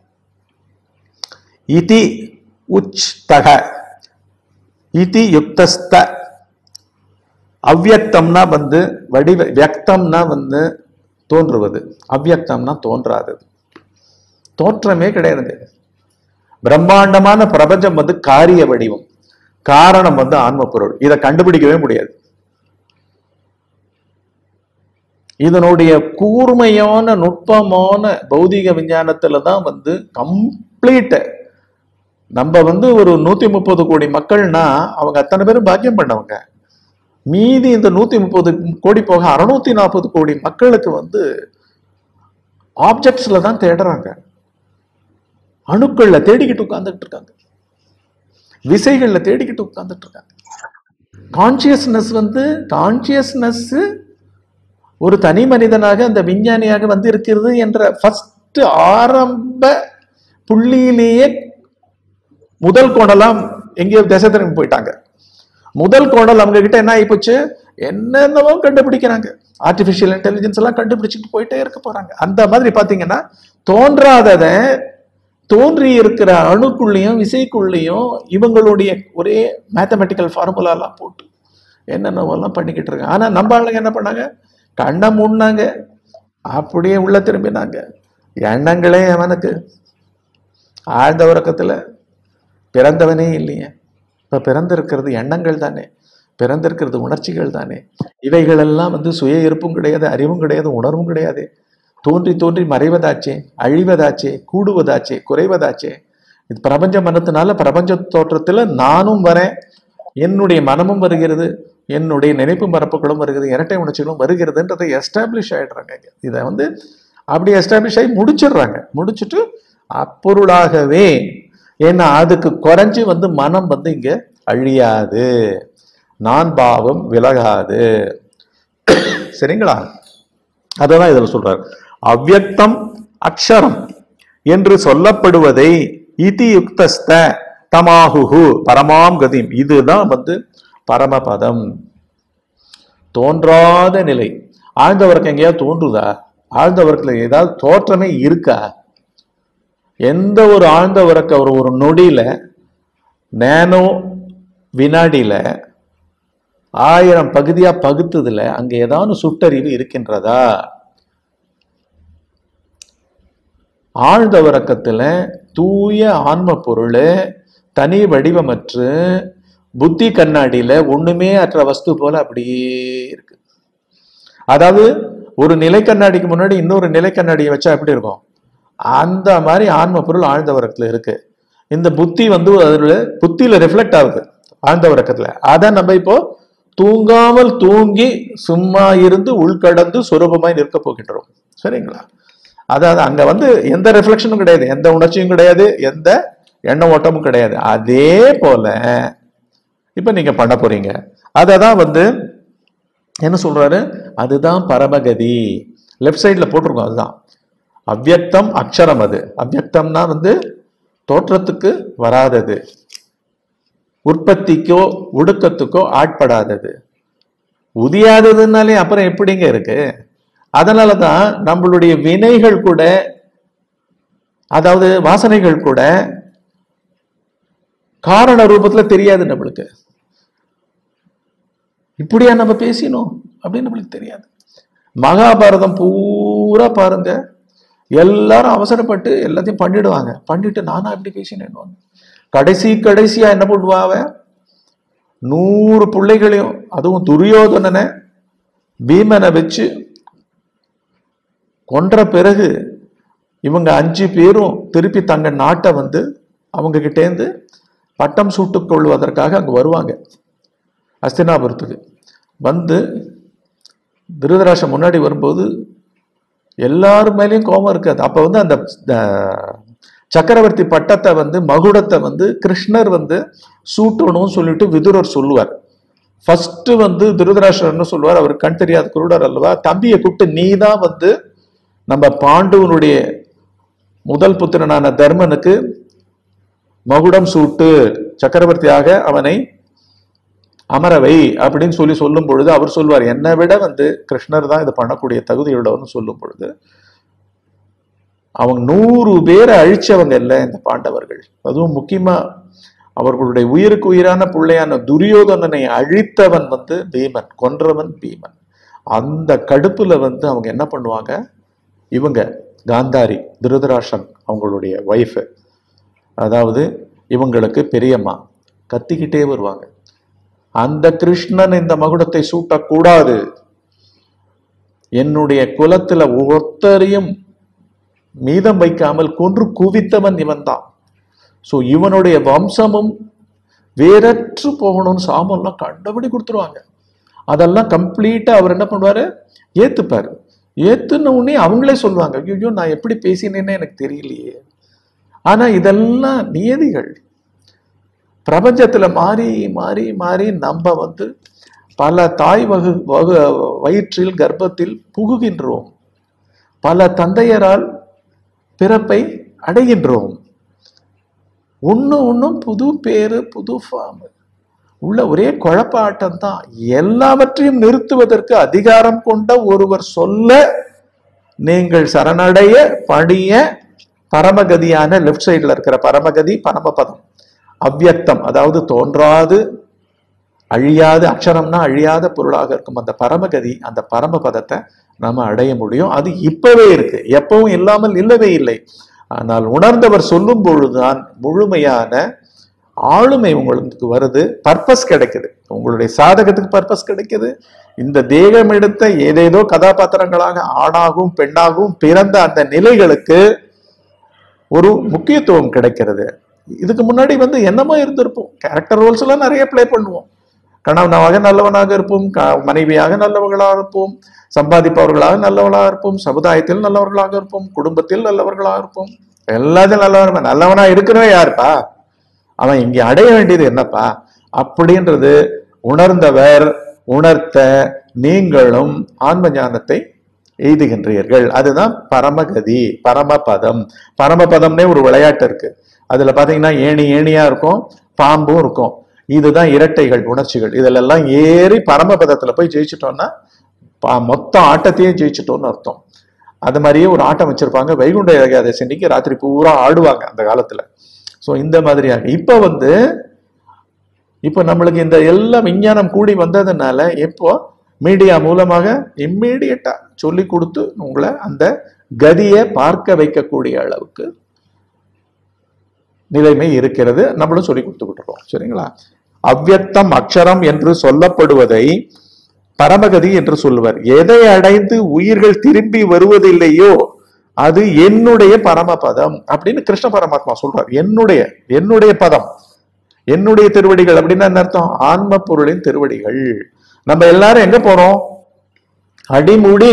B: இதி உச்தக இதி யுக்தஸ்த அவ்யக்தம்னா வந்து வடிவ வியக்தம்னா வந்து தோன்றுவது அவ்யக்தம்னா தோன்றாதது தோற்றமே கிடையாது பிரம்மாண்டமான பிரபஞ்சம் வந்து காரிய வடிவம் காரணம் வந்து ஆன்ம பொருள் இதை கண்டுபிடிக்கவே முடியாது இதனுடைய கூர்மையான நுட்பமான பௌதிக விஞ்ஞானத்துல தான் வந்து கம்ப்ளீட் நம்ம வந்து ஒரு நூத்தி முப்பது கோடி மக்கள்னா அவங்க அத்தனை பேரும் பாக்கியம் பண்ணவங்க மீதி இந்த நூத்தி முப்பது கோடி போக அறுநூத்தி நாற்பது கோடி மக்களுக்கு வந்து ஆப்ஜெக்ட்ஸ்ல தான் தேடுறாங்க அணுக்கள்ல தேடிக்கிட்டு உட்கார்ந்துட்டு இருக்காங்க விசைகள்ல தேடிக்கிட்டு உட்கார்ந்துட்டு இருக்காங்க கான்சியஸ்னஸ் வந்து கான்சியஸ்னஸ் ஒரு தனி மனிதனாக அந்த விஞ்ஞானியாக வந்து இருக்கிறது என்ற ஃபர்ஸ்ட் ஆரம்ப புள்ளியிலேயே முதல் கோணலாம் எங்கேயோ திசை திரும்பி போயிட்டாங்க முதல் கோணல் அவங்க கிட்ட என்ன ஆயிப்போச்சு என்னென்னவோ கண்டுபிடிக்கிறாங்க ஆர்டிபிஷியல் இன்டெலிஜென்ஸ் எல்லாம் கண்டுபிடிச்சிட்டு போயிட்டே இருக்க போறாங்க அந்த மாதிரி பாத்தீங்கன்னா தோன்றாததை தோன்றி இருக்கிற அணுக்குள்ளேயும் விசைக்குள்ளேயும் இவங்களுடைய ஒரே மேத்தமெட்டிக்கல் ஃபார்முலாலாம் போட்டு என்னென்னவெல்லாம் பண்ணிக்கிட்டு இருக்காங்க ஆனா நம்ம ஆளுங்க என்ன பண்ணாங்க கண்ணை மூடினாங்க அப்படியே உள்ள திரும்பினாங்க எண்ணங்களே அவனுக்கு ஆழ்ந்த உறக்கத்துல பிறந்தவனே இல்லையே இப்ப பிறந்திருக்கிறது எண்ணங்கள் தானே பிறந்திருக்கிறது உணர்ச்சிகள் தானே இவைகளெல்லாம் வந்து சுய இருப்பும் கிடையாது அறிவும் கிடையாது உணர்வும் கிடையாது தோன்றி தோன்றி மறைவதாச்சே அழிவதாச்சே கூடுவதாச்சே குறைவதாச்சே இது பிரபஞ்ச மனத்தினால பிரபஞ்ச தோற்றத்துல நானும் வரேன் என்னுடைய மனமும் வருகிறது என்னுடைய நினைப்பு மரப்புகளும் வருகிறது இரட்டை உணர்ச்சிகளும் வருகிறதுன்றதை எஸ்டாப்ளிஷ் ஆயிடுறாங்க இங்க. இதை வந்து அப்படி எஸ்டாப்ளிஷ் ஆகி முடிச்சிடுறாங்க முடிச்சுட்டு அப்பொருளாகவே ஏன்னா அதுக்கு குறைஞ்சு வந்து மனம் வந்து இங்க அழியாது நான் பாவம் விலகாது சரிங்களா அததான் இதுல சொல்றாரு அவ்யக்தம் அக்ஷரம் என்று சொல்லப்படுவதை இதி யுக்தஸ்த தமாகுஹு பரமாம் கதிம் இதுதான் வந்து பரமபதம் தோன்றாத நிலை ஆழ்ந்தவருக்கு எங்கேயாவது தோன்றுதா ஆழ்ந்தவர்க்குல ஏதாவது தோற்றமே இருக்கா எந்த ஒரு ஆழ்ந்த உறக்க ஒரு ஒரு நொடியில நேனோ வினாடியில ஆயிரம் பகுதியா பகுத்ததுல அங்க ஏதாவது சுட்டறிவு இருக்கின்றதா ஆழ்ந்த உறக்கத்துல தூய ஆன்ம பொருள் தனி வடிவமற்று புத்தி கண்ணாடியில ஒண்ணுமே அற்ற வஸ்து போல அப்படியே இருக்கு அதாவது ஒரு நிலை கண்ணாடிக்கு முன்னாடி இன்னொரு நிலை கண்ணாடியை வச்சா எப்படி இருக்கும் அந்த மாதிரி ஆன்ம பொருள் ஆழ்ந்த உறக்கத்துல இருக்கு இந்த புத்தி வந்து அதுல புத்தியில ரிஃப்ளெக்ட் ஆகுது ஆழ்ந்த உறக்கத்துல அதை நம்ம இப்போ தூங்காமல் தூங்கி சும்மா இருந்து உள்கடந்து சுரூபமாய் நிற்க போகின்றோம் சரிங்களா அதாவது அங்க வந்து எந்த ரிஃப்ளெக்ஷனும் கிடையாது எந்த உணர்ச்சியும் கிடையாது எந்த எண்ண ஓட்டமும் கிடையாது அதே போல இப்ப நீங்க பண்ண போறீங்க அததான் வந்து என்ன சொல்றாரு அதுதான் பரமகதி லெஃப்ட் சைடுல போட்டிருக்கோம் அதுதான் அவ்யக்தம் அக்ஷரம் அது அவ்யக்தம்னா வந்து தோற்றத்துக்கு வராதது உற்பத்திக்கோ ஒடுக்கத்துக்கோ ஆட்படாதது உதியாததுனாலே அப்புறம் எப்படிங்க இருக்கு அதனாலதான் நம்மளுடைய வினைகள் கூட அதாவது வாசனைகள் கூட காரண ரூபத்துல தெரியாது நம்மளுக்கு இப்படியா நம்ம பேசினோம் அப்படின்னு நம்மளுக்கு தெரியாது மகாபாரதம் பூரா பாருங்க எல்லாரும் அவசரப்பட்டு எல்லாத்தையும் பண்ணிடுவாங்க பண்ணிட்டு நானா இப்படி பேசினேன்னு கடைசி கடைசியா என்ன பண்ணுவா அவன் நூறு பிள்ளைகளையும் அதுவும் துரியோதனனை பீமனை வச்சு கொன்ற பிறகு இவங்க அஞ்சு பேரும் திருப்பி தங்க நாட்டை வந்து அவங்க கிட்டேந்து பட்டம் சூட்டுக் கொள்வதற்காக அங்க வருவாங்க அஸ்தினாபுரத்துக்கு வந்து திருதராஷம் முன்னாடி வரும்போது எல்லார் மேலேயும் கோபம் இருக்காது அப்ப வந்து அந்த அஹ், சக்கரவர்த்தி பட்டத்தை வந்து மகுடத்தை வந்து கிருஷ்ணர் வந்து சூட்டணும்னு சொல்லிட்டு விதுரர் சொல்லுவார் ஃபர்ஸ்ட் வந்து திருதராஷ்டிரர் என்ன சொல்லுவார் அவர் கண் தெரியாத குருடர் அல்லவா தம்பியை கூப்பிட்டு நீ தான் வந்து நம்ம பாண்டுவனுடைய முதல் புத்திரனான தர்மனுக்கு மகுடம் சூட்டு சக்கரவர்த்தியாக அவனை அமரவை அப்படின்னு சொல்லி சொல்லும் பொழுது அவர் சொல்வார் என்னை விட வந்து கிருஷ்ணர் தான் இது பண்ணக்கூடிய தகுதியுள்ளவர்னு சொல்லும் பொழுது அவங்க நூறு பேரை அழிச்சவங்க இல்லை இந்த பாண்டவர்கள் அதுவும் முக்கியமா அவர்களுடைய உயிருக்கு உயிரான பிள்ளையான துரியோதனனை அழித்தவன் வந்து பீமன் கொன்றவன் பீமன் அந்த கடுப்புல வந்து அவங்க என்ன பண்ணுவாங்க இவங்க காந்தாரி திருதராஷன் அவங்களுடைய ஒய்ஃபு அதாவது இவங்களுக்கு பெரியம்மா கத்திக்கிட்டே வருவாங்க அந்த கிருஷ்ணன் இந்த மகுடத்தை சூட்டக்கூடாது என்னுடைய குலத்துல ஒருத்தரையும் மீதம் வைக்காமல் கொன்று குவித்தவன் இவன்தான் சோ இவனுடைய வம்சமும் வேறற்று போகணும்னு சாமெல்லாம் கண்டபடி கொடுத்துருவாங்க அதெல்லாம் கம்ப்ளீட்டா அவர் என்ன பண்ணுவாரு ஏத்துப்பாரு ஏத்துன உடனே அவங்களே சொல்லுவாங்க ஐயோ நான் எப்படி பேசினேன்னு எனக்கு தெரியலையே ஆனா இதெல்லாம் நியதிகள் பிரபஞ்சத்துல மாறி மாறி மாறி நம்ம வந்து பல தாய் வகு வகு வயிற்றில் கர்ப்பத்தில் புகுகின்றோம் பல தந்தையரால் பிறப்பை அடைகின்றோம் ஒண்ணு ஒண்ணும் புது பேரு புது ஃபார்ம் உள்ள ஒரே குழப்ப ஆட்டம் தான் எல்லாவற்றையும் நிறுத்துவதற்கு அதிகாரம் கொண்ட ஒருவர் சொல்ல நீங்கள் சரணடைய பணிய பரமகதியான லெஃப்ட் சைடுல இருக்கிற பரமகதி பரமபதம் அவ்யக்தம் அதாவது தோன்றாது அழியாத அக்ஷரம்னா அழியாத பொருளாக இருக்கும் அந்த பரமகதி அந்த பரமபதத்தை நாம அடைய முடியும் அது இப்பவே இருக்கு எப்பவும் இல்லாமல் இல்லவே இல்லை ஆனால் உணர்ந்தவர் சொல்லும் பொழுதுதான் முழுமையான ஆளுமை உங்களுக்கு வருது பர்பஸ் கிடைக்குது உங்களுடைய சாதகத்துக்கு பர்பஸ் கிடைக்குது இந்த தேகம் எடுத்த ஏதேதோ கதாபாத்திரங்களாக ஆணாகவும் பெண்ணாகவும் பிறந்த அந்த நிலைகளுக்கு ஒரு முக்கியத்துவம் கிடைக்கிறது இதுக்கு முன்னாடி வந்து என்னமோ இருந்திருப்போம் கேரக்டர் ரோல்ஸ் எல்லாம் நிறைய ப்ளே பண்ணுவோம் கணவனாக நல்லவனாக இருப்போம் க- மனைவியாக நல்லவர்களாக இருப்போம் சம்பாதிப்பவர்களாக நல்லவர்களாக இருப்போம் சமுதாயத்தில் நல்லவர்களாக இருப்போம் குடும்பத்தில் நல்லவர்களாக இருப்போம் எல்லாத்தையும் நல்லவன் நல்லவனா இருக்கிறவன் யாருப்பா அவன் இங்கே அடைய வேண்டியது என்னப்பா அப்படின்றது உணர்ந்தவர் உணர்த்த நீங்களும் ஆன்ம ஞானத்தை எய்துகின்றீர்கள் அதுதான் பரமகதி பரமபதம் பரமபதம்னே ஒரு விளையாட்டு இருக்கு அதுல பாத்தீங்கன்னா ஏணி ஏணியா இருக்கும் பாம்பும் இருக்கும் இதுதான் இரட்டைகள் உணர்ச்சிகள் இதுல எல்லாம் ஏறி பரமபதத்துல போய் ஜெயிச்சிட்டோம்னா பா- மொத்த ஆட்டத்தையும் ஜெயிச்சிட்டோம்னு அர்த்தம் அது மாதிரியே ஒரு ஆட்டம் வச்சிருப்பாங்க வைகுண்ட ஏகாதசி அன்னைக்கு ராத்திரி பூரா ஆடுவாங்க அந்த காலத்துல ஸோ இந்த மாதிரியாக இப்போ வந்து இப்போ நம்மளுக்கு இந்த எல்லா விஞ்ஞானம் கூடி வந்ததுனால இப்போ மீடியா மூலமாக இம்மீடியட்டா சொல்லி கொடுத்து உங்களை அந்த கதியை பார்க்க வைக்கக்கூடிய அளவுக்கு நிலைமை இருக்கிறது நம்மளும் சொல்லி கொடுத்துக்கிட்டு இருக்கோம் சரிங்களா அவ்யக்தம் அக்ஷரம் என்று சொல்லப்படுவதை பரமகதி என்று சொல்லுவர் எதை அடைந்து உயிர்கள் திரும்பி வருவதில்லையோ அது என்னுடைய பரமபதம் அப்படின்னு கிருஷ்ண பரமாத்மா சொல்றார் என்னுடைய என்னுடைய பதம் என்னுடைய திருவடிகள் அப்படின்னா என்ன அர்த்தம் ஆன்ம பொருளின் திருவடிகள் நம்ம எல்லாரும் எங்க போறோம் அடிமுடி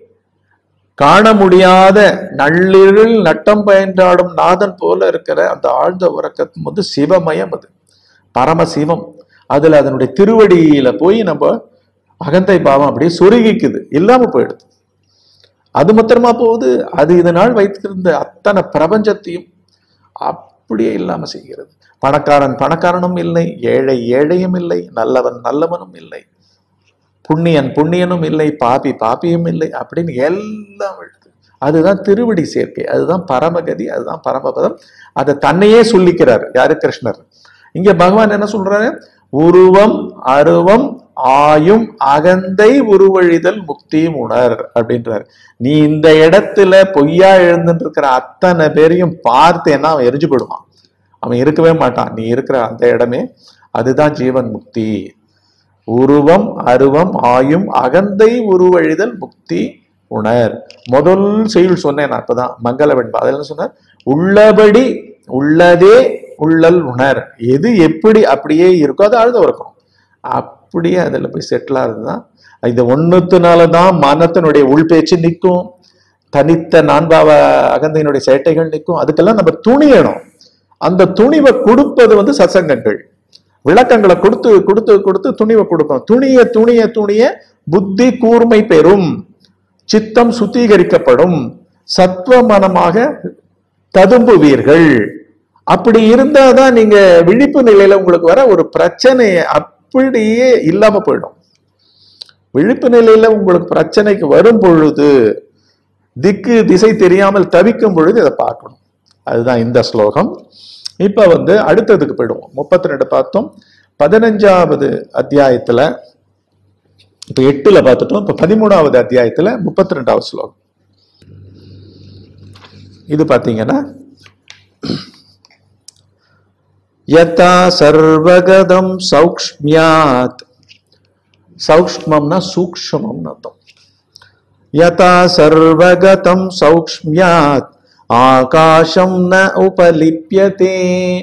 B: காண முடியாத நள்ளிருள் நட்டம் பயின்றாடும் நாதன் போல இருக்கிற அந்த ஆழ்ந்த உறக்கத்தும் வந்து சிவமயம் அது பரமசிவம் அதுல அதனுடைய திருவடியில போய் நம்ம அகந்தை பாவம் அப்படியே சொருகிக்குது இல்லாம போயிடுது அது மாத்திரமா போகுது அது இதனால் வைத்திருந்த அத்தனை பிரபஞ்சத்தையும் அப்படியே இல்லாம செய்கிறது பணக்காரன் பணக்காரனும் இல்லை ஏழை ஏழையும் இல்லை நல்லவன் நல்லவனும் இல்லை புண்ணியன் புண்ணியனும் இல்லை பாபி பாப்பியும் இல்லை அப்படின்னு எல்லாம் விழுது அதுதான் திருவடி சேர்க்கை அதுதான் பரமகதி அதுதான் பரமபதம் அதை தன்னையே சொல்லிக்கிறார் யாரு கிருஷ்ணர் இங்க பகவான் என்ன சொல்றாரு உருவம் அருவம் ஆயும் அகந்தை உருவழிதல் முக்தியும் உணர் அப்படின்றார் நீ இந்த இடத்துல பொய்யா எழுந்துட்டு இருக்கிற அத்தனை பேரையும் பார்த்தேன்னா அவன் எரிஞ்சு போடுவான் அவன் இருக்கவே மாட்டான் நீ இருக்கிற அந்த இடமே அதுதான் ஜீவன் முக்தி உருவம் அருவம் ஆயும் அகந்தை உருவழிதல் முக்தி உணர் முதல் செயல் சொன்னேன் நான் அப்பதான் மங்கள வெண்பா அதில் என்ன சொன்னார் உள்ளபடி உள்ளதே உள்ளல் உணர் எது எப்படி அப்படியே இருக்கோ அது ஆழ்ந்த உறக்கம் அப்படியே அதில் போய் செட்டில் ஆகுதுதான் இது ஒன்றுத்துனால தான் மனத்தினுடைய உள்பேச்சு நிற்கும் தனித்த நான்பாவ அகந்தையினுடைய சேட்டைகள் நிற்கும் அதுக்கெல்லாம் நம்ம துணியணும் அந்த துணிவை கொடுப்பது வந்து சத்சங்கங்கள் விளக்கங்களை கொடுத்து கொடுத்து கொடுத்து துணிவை கொடுக்கும் துணிய துணிய துணிய புத்தி கூர்மை பெறும் சித்தம் சுத்திகரிக்கப்படும் சத்துவ மனமாக ததும்புவீர்கள் அப்படி இருந்தாதான் நீங்க விழிப்பு நிலையில உங்களுக்கு வர ஒரு பிரச்சனை அப்படியே இல்லாம போயிடும் விழிப்பு நிலையில உங்களுக்கு பிரச்சனைக்கு வரும் பொழுது திக்கு திசை தெரியாமல் தவிக்கும் பொழுது இதை பார்க்கணும் அதுதான் இந்த ஸ்லோகம் இப்ப வந்து அடுத்ததுக்கு போயிடுவோம் முப்பத்தி ரெண்டு பார்த்தோம் பதினஞ்சாவது அத்தியாயத்துல இப்ப எட்டுல பார்த்துட்டோம் இப்ப பதிமூணாவது அத்தியாயத்துல முப்பத்தி ரெண்டாவது ஸ்லோகம் இது பாத்தீங்கன்னா யதா சர்வகதம் சௌக்ஷ்மியாத் சௌக்ஷ்மம்னா சூக்ஷ்மம்னு அர்த்தம் யதா சர்வகதம் சௌக்ஷ்மியாத் ஆகாஷம் ந உபலிப்யதே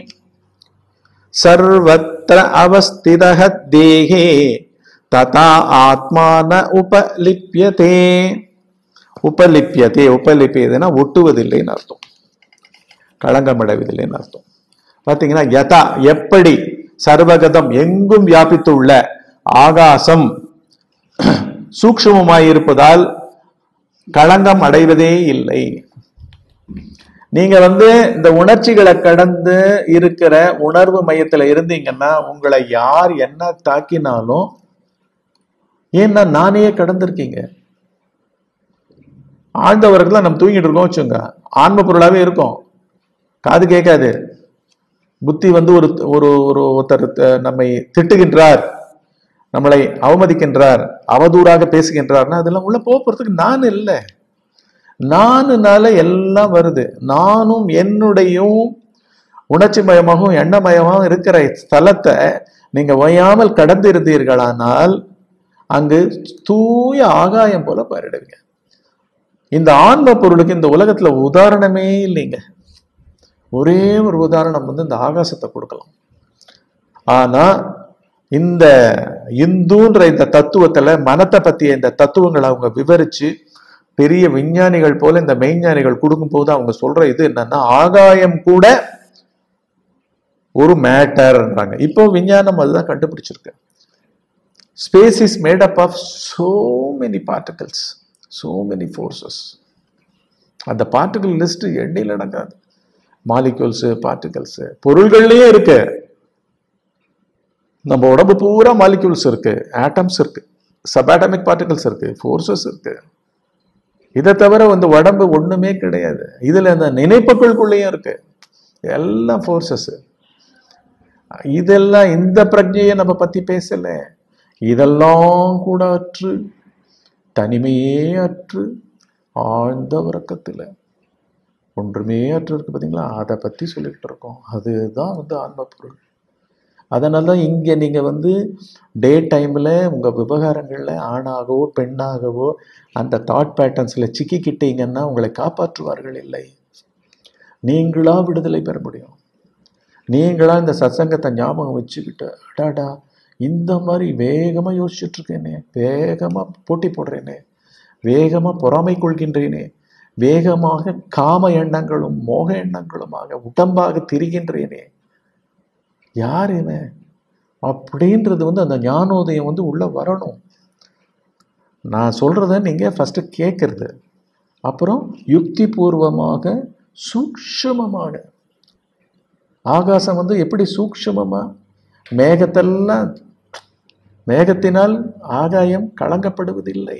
B: சர்வத்திர அவஸ்திதः தேகே ததா ஆத்மா ந உபலிப்யதே உபலிப்யதே உபலிப்பியதுன்னா ஒட்டுவதில்லைன்னு அர்த்தம் களங்கமடைவதில்லைன்னு அர்த்தம் பார்த்தீங்கன்னா யதா எப்படி சர்வகதம் எங்கும் வியாபித்துள்ள ஆகாசம் சூக்ஷ்மமாயிருப்பதால் களங்கம் அடைவதே இல்லை நீங்க வந்து இந்த உணர்ச்சிகளை கடந்து இருக்கிற உணர்வு மையத்துல இருந்தீங்கன்னா உங்களை யார் என்ன தாக்கினாலும் ஏன்னா நானே கடந்திருக்கீங்க ஆழ்ந்தவர்கள் நம்ம தூங்கிட்டு இருக்கோம் வச்சுங்க ஆன்ம பொருளாவே இருக்கும் காது கேட்காது புத்தி வந்து ஒரு ஒரு ஒரு ஒருத்தர் த- நம்மை திட்டுகின்றார் நம்மளை அவமதிக்கின்றார் அவதூறாக பேசுகின்றார்னா அதெல்லாம் உள்ள போக போறதுக்கு நான் இல்லை நானுனால எல்லாம் வருது நானும் என்னுடையும் உணர்ச்சி மயமாகவும் எண்ணமயமாகவும் இருக்கிற ஸ்தலத்தை நீங்க ஓயாமல் கடந்து இருந்தீர்களானால் அங்கு தூய ஆகாயம் போல பாரிடுவீங்க இந்த ஆன்ம பொருளுக்கு இந்த உலகத்துல உதாரணமே இல்லைங்க ஒரே ஒரு உதாரணம் வந்து இந்த ஆகாசத்தை கொடுக்கலாம் ஆனா இந்த இந்துன்ற இந்த தத்துவத்துல மனத்தை பத்திய இந்த தத்துவங்களை அவங்க விவரிச்சு பெரிய விஞ்ஞானிகள் போல இந்த மெய்ஞானிகள் கொடுக்கும்போது அவங்க சொல்ற இது என்னன்னா ஆகாயம் கூட ஒரு மேட்டர்ன்றாங்க இப்போ விஞ்ஞானம் அதுதான் கண்டுபிடிச்சிருக்கு space is made up of so many particles so many forces அந்த பார்ட்டிகல் லிஸ்ட் எண்ணில் அடங்காது மாலிகூல்ஸ் பார்ட்டிகல்ஸ் பொருள்கள்லயே இருக்கு நம்ம உடம்பு பூரா மாலிகூல்ஸ் இருக்கு ஆட்டம்ஸ் இருக்கு சபாட்டமிக் பார்ட்டிகல்ஸ் இருக்கு ஃபோர்ஸஸ் இருக்கு இதை தவிர வந்து உடம்பு ஒண்ணுமே கிடையாது இதுல இந்த நினைப்புகளுக்குள்ளேயும் இருக்கு எல்லாம் ஃபோர்ஸஸ் இதெல்லாம் இந்த பிரஜையை நம்ம பத்தி பேசல இதெல்லாம் கூட அற்று தனிமையே அற்று ஆழ்ந்த உறக்கத்துல ஒன்றுமே அற்று இருக்கு பார்த்தீங்களா அதை பத்தி சொல்லிட்டு இருக்கோம் அதுதான் வந்து ஆன்ம பொருள் அதனால தான் இங்கே நீங்கள் வந்து டே டைமில் உங்கள் விவகாரங்களில் ஆணாகவோ பெண்ணாகவோ அந்த தாட் பேட்டர்ன்ஸில் சிக்கிக்கிட்டீங்கன்னா உங்களை காப்பாற்றுவார்கள் இல்லை நீங்களா விடுதலை பெற முடியும் நீங்களா இந்த சத்சங்கத்தை ஞாபகம் வச்சுக்கிட்டு அடாடா இந்த மாதிரி வேகமாக யோசிச்சுட்டு இருக்கேனே வேகமாக போட்டி போடுறேனே வேகமாக பொறாமை கொள்கின்றேனே வேகமாக காம எண்ணங்களும் மோக எண்ணங்களுமாக உடம்பாக திரிகின்றேனே யார் இவன் அப்படின்றது வந்து அந்த ஞானோதயம் வந்து உள்ள வரணும் நான் சொல்றத நீங்க ஃபர்ஸ்ட் கேட்கறது அப்புறம் யுக்தி பூர்வமாக சூக்ஷமமாக ஆகாசம் வந்து எப்படி சூக்ஷமமா மேகத்தெல்லாம் மேகத்தினால் ஆகாயம் கலங்கப்படுவதில்லை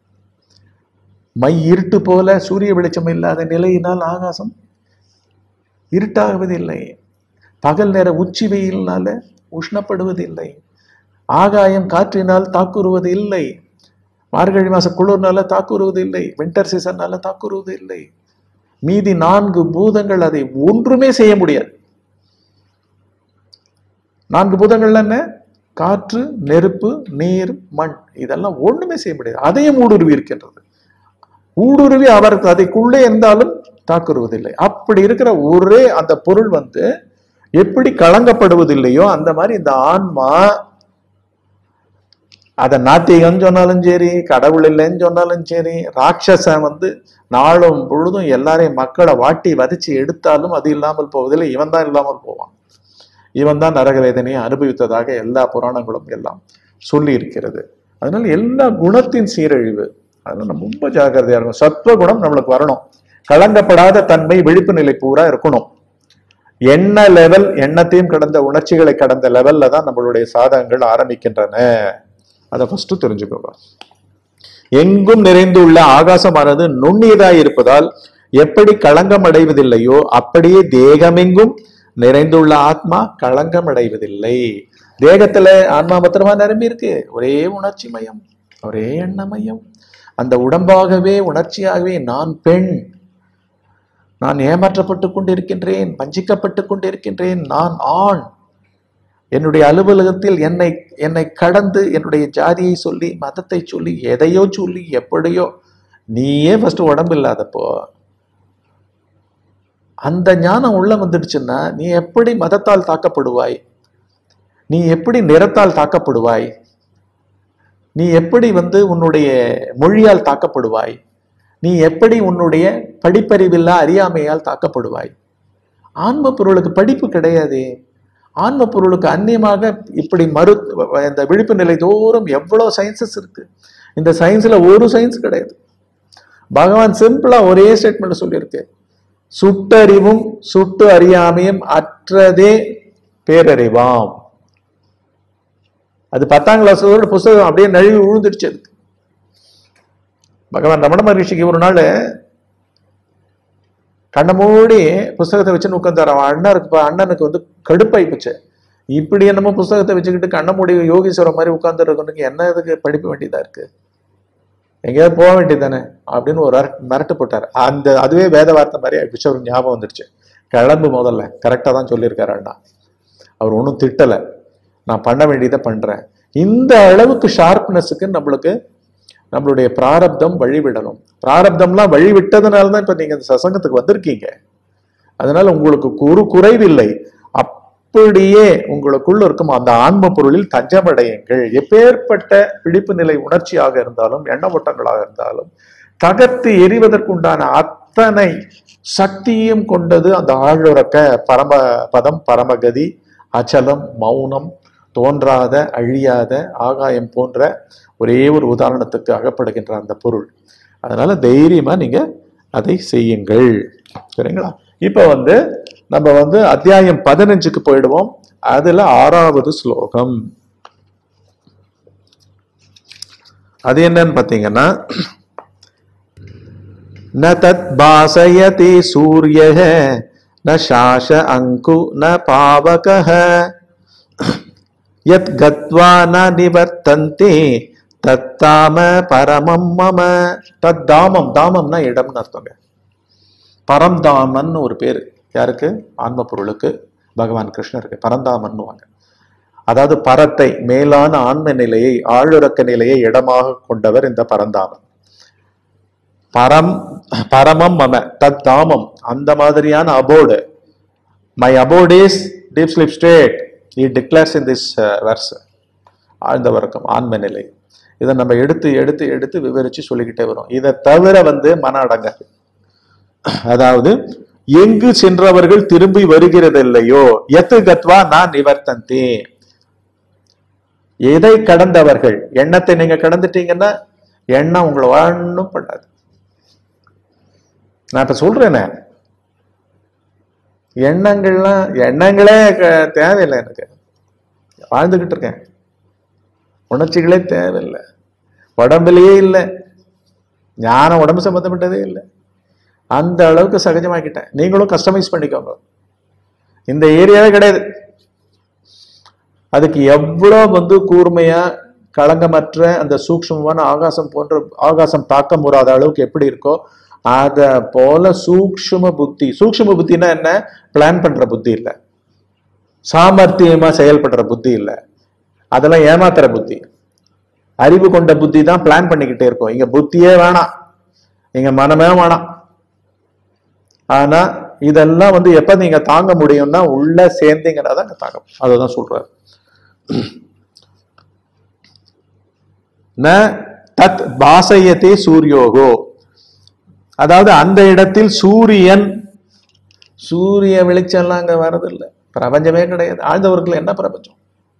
B: மை இருட்டு போல சூரிய வெளிச்சம் இல்லாத நிலையினால் ஆகாசம் இருட்டாகுவதில்லை பகல் நேர உச்சி வெயில்னால உஷ்ணப்படுவதில்லை ஆகாயம் காற்றினால் தாக்குறுவது இல்லை மார்கழி மாச குளிர்னால தாக்குறுவது இல்லை வின்டர் சீசன்னால தாக்குறுவது இல்லை மீதி நான்கு பூதங்கள் அதை ஒன்றுமே செய்ய முடியாது நான்கு பூதங்கள் என்ன காற்று நெருப்பு நீர் மண் இதெல்லாம் ஒண்ணுமே செய்ய முடியாது அதையும் ஊடுருவி இருக்கின்றது ஊடுருவி அவருக்கு அதைக்குள்ளே இருந்தாலும் தாக்குறுவதில்லை அப்படி இருக்கிற ஒரே அந்த பொருள் வந்து எப்படி கலங்கப்படுவதில்லையோ அந்த மாதிரி இந்த ஆன்மா அத நாத்திகம் சொன்னாலும் சரி கடவுள் இல்லைன்னு சொன்னாலும் சரி ராட்சசன் வந்து நாளும் பொழுதும் எல்லாரையும் மக்களை வாட்டி வதைச்சு எடுத்தாலும் அது இல்லாமல் போவதில்லை இவன் தான் இல்லாமல் போவான் இவன் தான் நரக வேதனையை அனுபவித்ததாக எல்லா புராணங்களும் எல்லாம் சொல்லி இருக்கிறது அதனால எல்லா குணத்தின் சீரழிவு அதனால நம்ம ரொம்ப ஜாக்கிரதையா இருக்கணும் சத்துவ குணம் நம்மளுக்கு வரணும் கலங்கப்படாத தன்மை விழிப்பு நிலை பூரா இருக்கணும் எண்ண லெவல் எண்ணத்தையும் கடந்த உணர்ச்சிகளை கடந்த லெவல்ல தான் நம்மளுடைய சாதகங்கள் ஆரம்பிக்கின்றன அதை ஃபர்ஸ்ட் தெரிஞ்சுக்கோங்க எங்கும் நிறைந்துள்ள ஆகாசமானது நுண்ணியதாய் இருப்பதால் எப்படி களங்கம் அடைவதில்லையோ அப்படியே தேகமெங்கும் நிறைந்துள்ள ஆத்மா களங்கம் அடைவதில்லை தேகத்துல ஆன்மா மாத்திரமா நிரம்பி இருக்கு ஒரே உணர்ச்சி மயம் ஒரே எண்ணமயம் அந்த உடம்பாகவே உணர்ச்சியாகவே நான் பெண் நான் ஏமாற்றப்பட்டு கொண்டிருக்கின்றேன் வஞ்சிக்கப்பட்டு கொண்டிருக்கின்றேன் நான் ஆண் என்னுடைய அலுவலகத்தில் என்னை என்னை கடந்து என்னுடைய ஜாதியை சொல்லி மதத்தை சொல்லி எதையோ சொல்லி எப்படியோ நீயே ஃபர்ஸ்ட் உடம்பு இல்லாதப்போ அந்த ஞானம் உள்ள வந்துடுச்சுன்னா நீ எப்படி மதத்தால் தாக்கப்படுவாய் நீ எப்படி நிறத்தால் தாக்கப்படுவாய் நீ எப்படி வந்து உன்னுடைய மொழியால் தாக்கப்படுவாய் நீ எப்படி உன்னுடைய படிப்பறிவில்லா அறியாமையால் தாக்கப்படுவாய் ஆன்ம பொருளுக்கு படிப்பு கிடையாதே ஆன்ம பொருளுக்கு அந்நியமாக இப்படி மறு இந்த விழிப்பு நிலை தோறும் எவ்வளோ சயின்சஸ் இருக்கு இந்த சயின்ஸ்ல ஒரு சயின்ஸ் கிடையாது பகவான் சிம்பிளா ஒரே ஸ்டேட்மெண்ட் சொல்லியிருக்கு சுட்டறிவும் சுட்டு அறியாமையும் அற்றதே பேரறிவாம் அது பத்தாம் கிளாஸ் புஸ்தகம் அப்படியே நழுவி விழுந்துடுச்சு அதுக்கு பகவான் ரமண மகரிஷிக்கு ஒரு நாள் கண்ணை மூடி புஸ்தகத்தை வச்சுன்னு உட்காந்தார் அவன் அண்ணனுக்கு அண்ணனுக்கு வந்து கடுப்பாയി போச்சு இப்படி என்னமோ புஸ்தகத்தை வச்சுக்கிட்டு கண்ணை மூடி யோகீஸ்வரர் மாதிரி உட்காந்துருக்கணுக்கு என்ன இதுக்கு படிக்க வேண்டியதா இருக்கு எங்கேயாவது போக வேண்டியது தானே அப்படின்னு ஒரு அரட்டு- மிரட்டு போட்டார் அந்த அதுவே வேத வார்த்தை மாதிரி ஆயிடுச்சு அவருக்கு ஞாபகம் வந்துருச்சு கிளம்பு முதல்ல கரெக்டாக தான் சொல்லியிருக்காரு அண்ணா அவர் ஒன்றும் திட்டலை நான் பண்ண வேண்டியதை பண்றேன் இந்த அளவுக்கு ஷார்ப்னஸுக்கு நம்மளுக்கு நம்மளுடைய பிராரப்தம் வழிவிடணும் பிராரப்தம்லாம் வழி விட்டதுனால தான் இப்ப நீங்க இந்த சசங்கத்துக்கு வந்திருக்கீங்க அதனால உங்களுக்கு ஒரு குறைவில்லை அப்படியே உங்களுக்குள்ள இருக்கும் அந்த ஆன்ம பொருளில் தஞ்சமடையுங்கள் எப்பேற்பட்ட பிடிப்பு நிலை உணர்ச்சியாக இருந்தாலும் எண்ண ஓட்டங்களாக இருந்தாலும் தகர்த்து எரிவதற்குண்டான அத்தனை சக்தியும் கொண்டது அந்த ஆழுறக்க பரம பதம் பரமகதி அச்சலம் மௌனம் தோன்றாத அழியாத ஆகாயம் போன்ற ஒரே ஒரு உதாரணத்துக்கு அகப்படுகின்ற அந்த பொருள் அதனால தைரியமா நீங்க அதை செய்யுங்கள் சரிங்களா இப்ப வந்து நம்ம வந்து அத்தியாயம் பதினஞ்சுக்கு போயிடுவோம் அதுல ஆறாவது ஸ்லோகம் அது என்னன்னு பாத்தீங்கன்னா न तत् भासयति सूर्यः न शास अङ्कु न पावकः यत् गत्वा न निवर्तन्ते தத்தாம பரமம் மம தத்தாமம் தாமம்னா இடம்னு அர்த்தங்க பரம்தாமன் ஒரு பேர் யாருக்கு ஆன்ம பொருளுக்கு பகவான் கிருஷ்ணருக்கு பரந்தாமன்னுவாங்க அதாவது பரத்தை மேலான ஆன்ம நிலையை ஆழுறக்க நிலையை இடமாக கொண்டவர் இந்த பரந்தாமன் பரம் பரமம் மம தத் தாமம் அந்த மாதிரியான abode my abode is deep sleep state he declares in this verse ஆழ்ந்த வர்க்கம் ஆன்ம நிலை இதை நம்ம எடுத்து எடுத்து எடுத்து விவரிச்சு சொல்லிக்கிட்டே வரோம் இதை தவிர வந்து மன அடங்காது அதாவது எங்கு சென்றவர்கள் திரும்பி வருகிறதில்லையோ எத்து கத்வா நான் நிவர்த்தந்தே எதை கடந்தவர்கள் எண்ணத்தை நீங்க கடந்துட்டீங்கன்னா எண்ணம் உங்களை ஒன்றும் பண்ணாது நான் இப்ப சொல்றேனே எண்ணங்கள்லாம் எண்ணங்களே க- தேவையில்லை எனக்கு வாழ்ந்துகிட்டு இருக்கேன் உணர்ச்சிகளே தேவையில்லை உடம்புலயே இல்லை ஞானம் உடம்பு சம்பந்தப்பட்டதே இல்லை அந்த அளவுக்கு சகஜமாக்கிட்டேன் நீங்களும் கஸ்டமைஸ் பண்ணிக்கோங்க இந்த ஏரியாவே கிடையாது அதுக்கு எவ்வளோ வந்து கூர்மையா களங்கமற்ற அந்த சூக்ஷ்மமான ஆகாசம் போன்ற ஆகாசம் தாக்க முறாத அளவுக்கு எப்படி இருக்கோ அத போல சூக்ஷ்ம புத்தி சூக்ஷ்ம புத்தினா என்ன பிளான் பண்ற புத்தி இல்லை சாமர்த்தியமா செயல்படுற புத்தி இல்லை அதெல்லாம் ஏமாத்துற புத்தி அறிவு கொண்ட புத்தி தான் பிளான் பண்ணிக்கிட்டே இருக்கும் இங்க புத்தியே வேணாம் இங்க மனமே வேணாம் ஆனா இதெல்லாம் வந்து எப்ப நீங்க தாங்க முடியும்னா உள்ள சேர்ந்தீங்கன்னா தான் தாங்க அதுதான் சொல்றாரு ந தத் பாசயத்தே சூரியோகோ அதாவது அந்த இடத்தில் சூரியன் சூரிய வெளிச்சம்லாம் அங்க வர்றதில்லை பிரபஞ்சமே கிடையாது ஆழ்ந்தவர்கள் என்ன பிரபஞ்சம்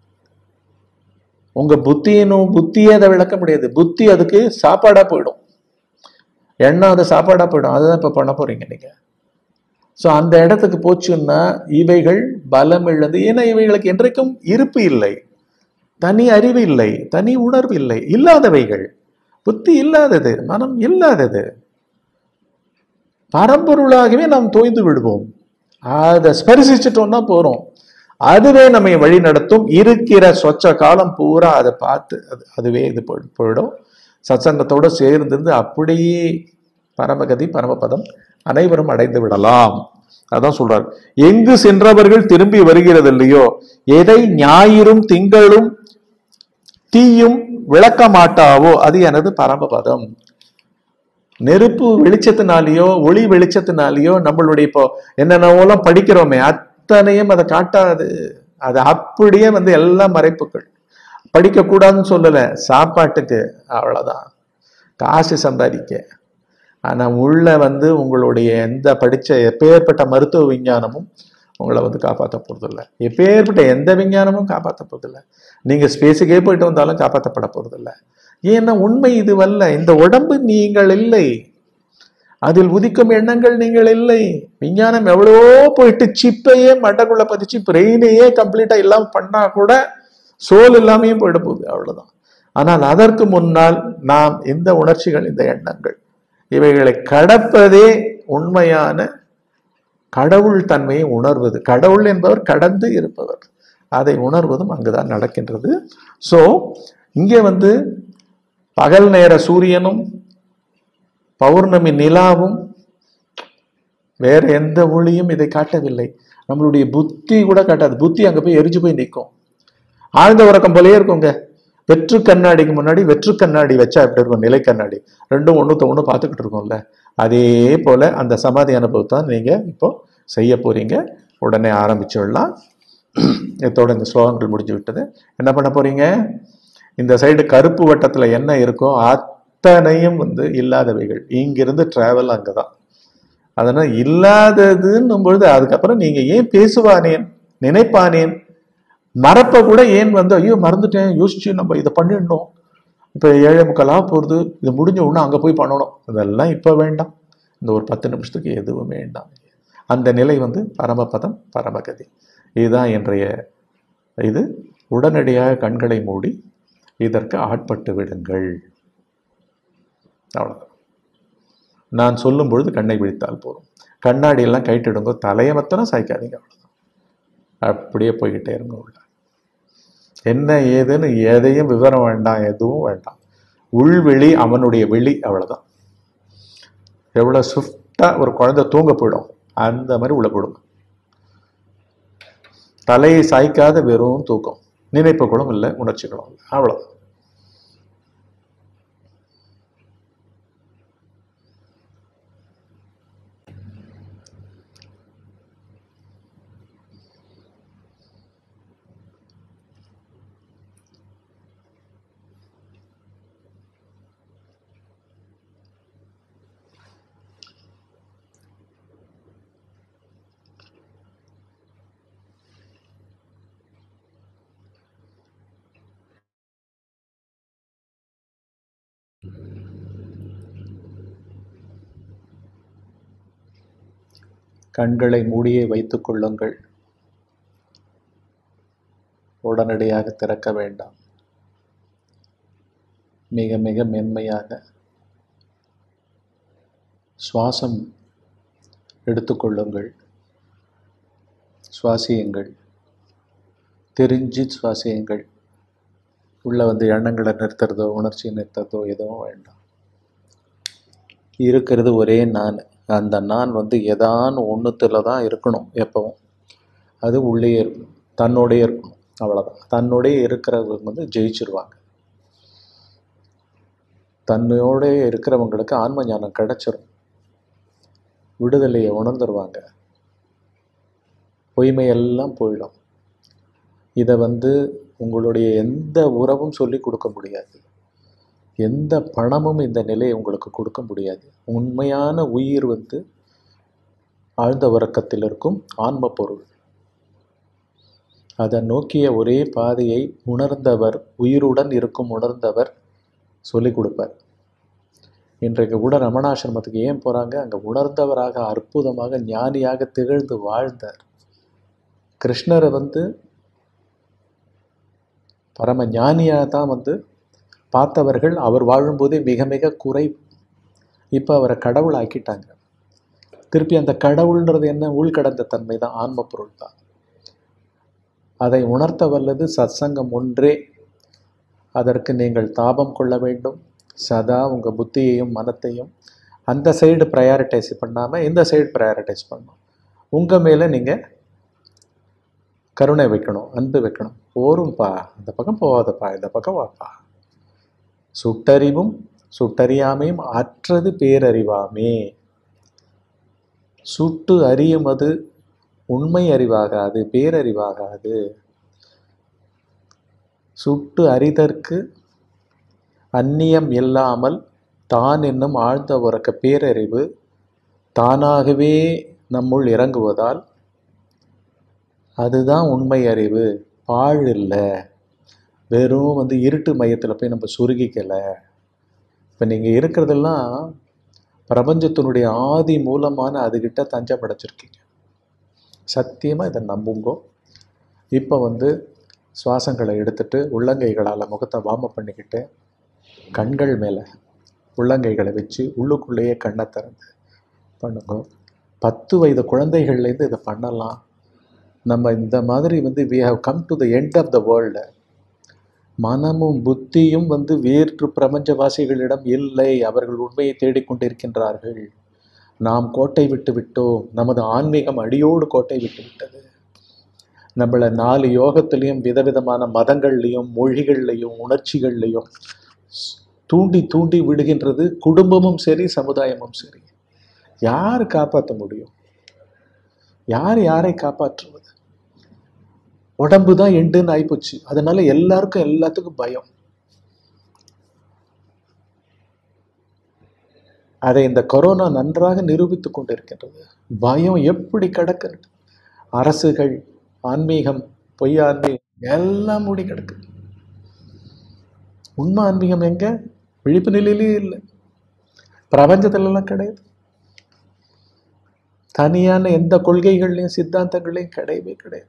B: உங்க புத்தியினும் புத்தியே அதை விளக்க முடியாது புத்தி அதுக்கு சாப்பாடா போயிடும் எண்ணம் அது சாப்பாடா போயிடும் அதுதான் இப்ப பண்ண போறீங்க நீங்க சோ அந்த இடத்துக்கு போச்சுன்னா இவைகள் பலம் இழந்து ஏன்னா இவைகளுக்கு என்றைக்கும் இருப்பு இல்லை தனி அறிவு இல்லை தனி உணர்வு இல்லை இல்லாதவைகள் புத்தி இல்லாதது மனம் இல்லாதது பரம்பொருளாகவே நாம் தோய்ந்து விடுவோம் அதை ஸ்பரிசிச்சிட்டோம்னா போறோம் அதுவே நம்மை வழி நடத்தும் இருக்கிற சொச்ச காலம் பூரா அதை பார்த்து அது அதுவே இது போய்- போயிடும் சத்சங்கத்தோட சேர்ந்திருந்து அப்படியே பரமகதி பரமபதம் அனைவரும் அடைந்து விடலாம் அதான் சொல்றார் எங்கு சென்றவர்கள் திரும்பி வருகிறது இல்லையோ எதை ஞாயிறும் திங்களும் தீயும் விளக்க மாட்டாவோ அது எனது பரமபதம் நெருப்பு வெளிச்சத்தினாலேயோ ஒளி வெளிச்சத்தினாலேயோ நம்மளுடைய இப்போ என்னென்னவோலாம் படிக்கிறோமே அத்தனையும் அதை காட்டாது அது அப்படியே வந்து எல்லாம் மறைப்புகள் படிக்க கூடாதுன்னு சொல்லல சாப்பாட்டுக்கு அவ்வளவுதான் காசு சம்பாதிக்க ஆனா உள்ள வந்து உங்களுடைய எந்த படிச்ச எப்பேற்பட்ட மருத்துவ விஞ்ஞானமும் உங்களை வந்து காப்பாற்ற போறதில்ல எப்பேற்பட்ட எந்த விஞ்ஞானமும் காப்பாற்ற போறதில்ல நீங்க ஸ்பேஸுக்கே போயிட்டு வந்தாலும் காப்பாற்றப்பட போறதில்ல ஏன்னா உண்மை இதுவல்ல இந்த உடம்பு நீங்கள் இல்லை அதில் உதிக்கும் எண்ணங்கள் நீங்கள் இல்லை விஞ்ஞானம் எவ்வளவோ போயிட்டு சிப்பையே மண்டக்குள்ள பதிச்சு பிரெயினையே கம்ப்ளீட்டா இல்லாம பண்ணா கூட சோல் இல்லாமையும் போயிட போகுது அவ்வளவுதான் ஆனால் அதற்கு முன்னால் நாம் இந்த உணர்ச்சிகள் இந்த எண்ணங்கள் இவைகளை கடப்பதே உண்மையான கடவுள் தன்மையை உணர்வது கடவுள் என்பவர் கடந்து இருப்பவர் அதை உணர்வதும் அங்குதான் நடக்கின்றது ஸோ இங்கே வந்து பகல் நேர சூரியனும் பௌர்ணமி நிலாவும் வேற எந்த ஒளியும் இதை காட்டவில்லை நம்மளுடைய புத்தி கூட காட்டாது புத்தி அங்க போய் எரிஞ்சு போய் நிற்கும் ஆழ்ந்த உறக்கம் போலயே இருக்குங்க வெற்று கண்ணாடிக்கு முன்னாடி வெற்று கண்ணாடி வச்சா எப்படி இருக்கும் நிலை கண்ணாடி ரெண்டும் ஒண்ணுத்த ஒண்ணு பார்த்துக்கிட்டு இருக்கோம்ல அதே போல அந்த சமாதி அனுபவத்தை நீங்க இப்போ செய்ய போறீங்க உடனே ஆரம்பிச்சிடலாம் இதோட இந்த ஸ்லோகங்கள் முடிஞ்சு விட்டது என்ன பண்ண போறீங்க இந்த சைடு கருப்பு வட்டத்துல என்ன இருக்கோ அத்தனையும் வந்து இல்லாதவைகள் இங்கிருந்து டிராவல் அங்கதான் அதனால் இல்லாததுன்னும் பொழுது அதுக்கப்புறம் நீங்க ஏன் பேசுவானேன் நினைப்பானேன் மறப்ப கூட ஏன் வந்து ஐயோ மறந்துட்டேன் யோசிச்சு நம்ம இதை பண்ணிடணும் இப்போ ஏழை முக்காலாக போகிறது இது முடிஞ்ச உடனே அங்கே போய் பண்ணணும் இதெல்லாம் இப்போ வேண்டாம் இந்த ஒரு பத்து நிமிஷத்துக்கு எதுவும் வேண்டாம் அந்த நிலை வந்து பரமபதம் பரமகதி இதுதான் இன்றைய இது உடனடியாக கண்களை மூடி இதற்கு ஆட்பட்டு விடுங்கள் அவ்வளோதான் நான் சொல்லும் பொழுது கண்ணை விழித்தால் போதும் கண்ணாடி எல்லாம் கைட்டிடுங்க தலையை மத்தனம் சாய்க்காதீங்க அவ்வளோதான் அப்படியே போய்கிட்டே இருங்க உள்ள என்ன ஏதுன்னு எதையும் விவரம் வேண்டாம் எதுவும் வேண்டாம் உள்வெளி அவனுடைய வெளி அவ்வளோதான் எவ்வளோ ஸ்விஃப்டாக ஒரு குழந்தை தூங்க போயிடும் அந்த மாதிரி உள்ள போடுங்க தலையை சாய்க்காத வெறும் தூக்கம் நினைப்புகளும் இல்லை உணர்ச்சிகளும் இல்லை அவ்வளோதான் கண்களை மூடியே வைத்துக் கொள்ளுங்கள் உடனடியாக திறக்க வேண்டாம் மிக மிக மென்மையாக சுவாசம் எடுத்துக்கொள்ளுங்கள் சுவாசியுங்கள் தெரிஞ்சு சுவாசியுங்கள் உள்ள வந்து எண்ணங்களை நிறுத்துறதோ உணர்ச்சியை நிறுத்துறதோ எதுவும் வேண்டாம் இருக்கிறது ஒரே நான் அந்த நான் வந்து எதான் ஒன்றுத்துல தான் இருக்கணும் எப்பவும் அது உள்ளே இருக்கணும் தன்னோடயே இருக்கணும் அவ்வளோதான் தன்னோடயே இருக்கிறவங்க வந்து ஜெயிச்சிருவாங்க தன்னோட இருக்கிறவங்களுக்கு ஆன்ம ஞானம் கிடைச்சிரும் விடுதலையை உணர்ந்துருவாங்க பொய்மையெல்லாம் போயிடும் இதை வந்து உங்களுடைய எந்த உறவும் சொல்லி கொடுக்க முடியாது எந்த பணமும் இந்த நிலையை உங்களுக்கு கொடுக்க முடியாது உண்மையான உயிர் வந்து ஆழ்ந்த உறக்கத்தில் இருக்கும் ஆன்ம பொருள் அதை நோக்கிய ஒரே பாதையை உணர்ந்தவர் உயிருடன் இருக்கும் உணர்ந்தவர் சொல்லிக் கொடுப்பார் இன்றைக்கு கூட ரமணாசிரமத்துக்கு ஏன் போகிறாங்க அங்கே உணர்ந்தவராக அற்புதமாக ஞானியாக திகழ்ந்து வாழ்ந்தார் கிருஷ்ணரை வந்து பரம ஞானியாக தான் வந்து பார்த்தவர்கள் அவர் வாழும்போதே மிக மிக குறை இப்போ அவரை கடவுள் ஆக்கிட்டாங்க திருப்பி அந்த கடவுள்ன்றது என்ன உள்கடந்த தன்மை தான் ஆன்ம பொருள் தான் அதை உணர்த்த வல்லது சத்சங்கம் ஒன்றே அதற்கு நீங்கள் தாபம் கொள்ள வேண்டும் சதா உங்கள் புத்தியையும் மனத்தையும் அந்த சைடு ப்ரையாரிட்டைஸ் பண்ணாமல் இந்த சைடு ப்ரையாரிட்டைஸ் பண்ணணும் உங்கள் மேலே நீங்கள் கருணை வைக்கணும் அன்பு வைக்கணும் போரும்பா இந்த பக்கம் போகாதப்பா இந்த பக்கம் வாப்பா சுட்டறிவும் சுட்டறியாமையும் அற்றது பேரறிவாமே சுட்டு அறியும் அது உண்மை அறிவாகாது பேரறிவாகாது சுட்டு அறிதற்கு அந்நியம் இல்லாமல் தான் என்னும் ஆழ்ந்த உறக்க பேரறிவு தானாகவே நம்முள் இறங்குவதால் அதுதான் உண்மை அறிவு பாழ் இல்லை வெறும் வந்து இருட்டு மையத்தில் போய் நம்ம சுருகிக்கலை இப்போ நீங்கள் இருக்கிறதெல்லாம் பிரபஞ்சத்தினுடைய ஆதி மூலமான அதுகிட்ட தஞ்சம் அடைச்சிருக்கீங்க சத்தியமாக இதை நம்புங்கோ இப்போ வந்து சுவாசங்களை எடுத்துட்டு உள்ளங்கைகளால் முகத்தை வாம பண்ணிக்கிட்டு கண்கள் மேலே உள்ளங்கைகளை வச்சு உள்ளுக்குள்ளேயே கண்ணை திறந்து பண்ணுங்க பத்து வயது குழந்தைகள்லேருந்து இதை பண்ணலாம் நம்ம இந்த மாதிரி வந்து we have come to the end of the world மனமும் புத்தியும் வந்து வேற்று பிரபஞ்சவாசிகளிடம் இல்லை அவர்கள் உண்மையை தேடிக்கொண்டிருக்கின்றார்கள் நாம் கோட்டை விட்டு விட்டோம் நமது ஆன்மீகம் அடியோடு கோட்டை விட்டு விட்டது நம்மளை நாலு யோகத்திலையும் விதவிதமான மதங்கள்லையும் மொழிகள்லையும் உணர்ச்சிகள்லையும் தூண்டி தூண்டி விடுகின்றது குடும்பமும் சரி சமுதாயமும் சரி யார் காப்பாற்ற முடியும் யார் யாரை காப்பாற்றுவது உடம்பு தான் எண்டுன்னு ஆயிப்போச்சு அதனால எல்லாருக்கும் எல்லாத்துக்கும் பயம் அதை இந்த கொரோனா நன்றாக நிரூபித்துக் கொண்டிருக்கின்றது பயம் எப்படி கிடக்கிறது அரசுகள் ஆன்மீகம் பொய் ஆன்மீகம் எல்லாம் மூடி கிடக்குது உண்மை ஆன்மீகம் எங்க விழிப்பு நிலையிலே இல்லை பிரபஞ்சத்துல எல்லாம் கிடையாது தனியான எந்த கொள்கைகள்லையும் சித்தாந்தங்களையும் கிடையவே கிடையாது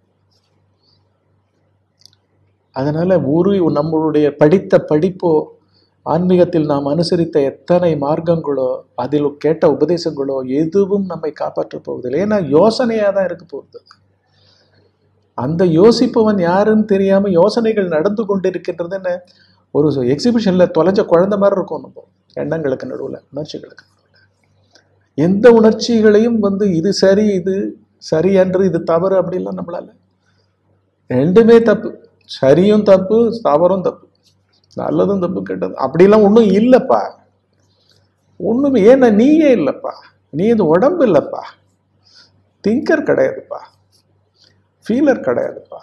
B: அதனால ஒரு நம்மளுடைய படித்த படிப்போ ஆன்மீகத்தில் நாம் அனுசரித்த எத்தனை மார்க்கங்களோ அதில் கேட்ட உபதேசங்களோ எதுவும் நம்மை காப்பாற்றப் போவதில்லை ஏன்னா யோசனையாக தான் இருக்க போகுது அந்த யோசிப்பவன் யாருன்னு தெரியாம யோசனைகள் நடந்து கொண்டிருக்கின்றதுன்னு ஒரு எக்ஸிபிஷன்ல தொலைஞ்ச குழந்தை மாதிரி இருக்கும் நம்ம எண்ணங்களுக்கு நடுவில் உணர்ச்சிகளுக்கு நடுவில் எந்த உணர்ச்சிகளையும் வந்து இது சரி இது சரி என்று இது தவறு அப்படிலாம் நம்மளால ரெண்டுமே தப்பு சரியும் தப்பு தவறும் தப்பு நல்லதும் தப்பு கெட்டது அப்படிலாம் ஒன்றும் இல்லைப்பா ஒன்றுமே ஏன்னா நீயே இல்லைப்பா நீ இது உடம்பு இல்லைப்பா திங்கர் கிடையாதுப்பா ஃபீலர் கிடையாதுப்பா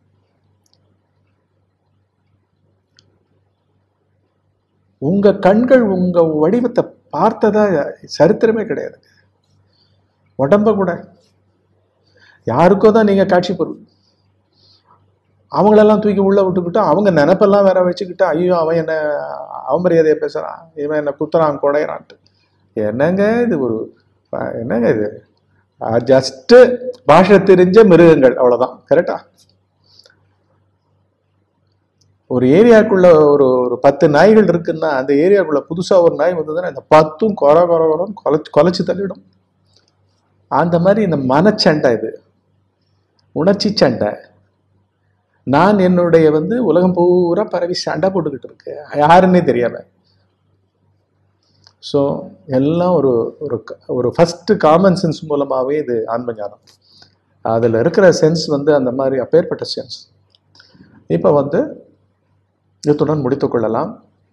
B: உங்க கண்கள் உங்க வடிவத்தை பார்த்ததா சரித்திரமே கிடையாது உடம்ப கூட யாருக்கோ தான் நீங்க காட்சி பொருள் அவங்களெல்லாம் தூக்கி உள்ள விட்டுக்கிட்டு அவங்க நினப்பெல்லாம் வேற வச்சுக்கிட்டு ஐயோ அவன் என்ன அவமரியாதையை பேசுறான் இவன் என்ன குத்துறான் குடையிறான்ட்டு என்னங்க இது ஒரு அஹ், என்னங்க இது ஜஸ்ட் பாஷை தெரிஞ்ச மிருகங்கள் அவ்வளவுதான் கரெக்டா ஒரு ஏரியாக்குள்ள ஒரு ஒரு பத்து நாய்கள் இருக்குன்னா அந்த ஏரியாக்குள்ள புதுசா ஒரு நாய் வந்ததுன்னா இந்த பத்தும் கொர கொர கொரன்னு கொலைச்சு கொலைச்சு தள்ளிடும் அந்த மாதிரி இந்த மனச்சண்டை இது உணர்ச்சி சண்டை நான் என்னுடைய வந்து உலகம் பூரா பரவி சண்டை போட்டுக்கிட்டு இருக்கு யாருன்னே தெரியாம ஸோ எல்லாம் ஒரு ஒரு க- ஒரு ஃபர்ஸ்ட் காமன் சென்ஸ் மூலமாகவே இது ஆன்ம ஞானம் அதில் இருக்கிற சென்ஸ் வந்து அந்த மாதிரி அப்பேற்பட்ட சென்ஸ் இப்போ வந்து இத்துடன் முடித்துக் கொள்ளலாம்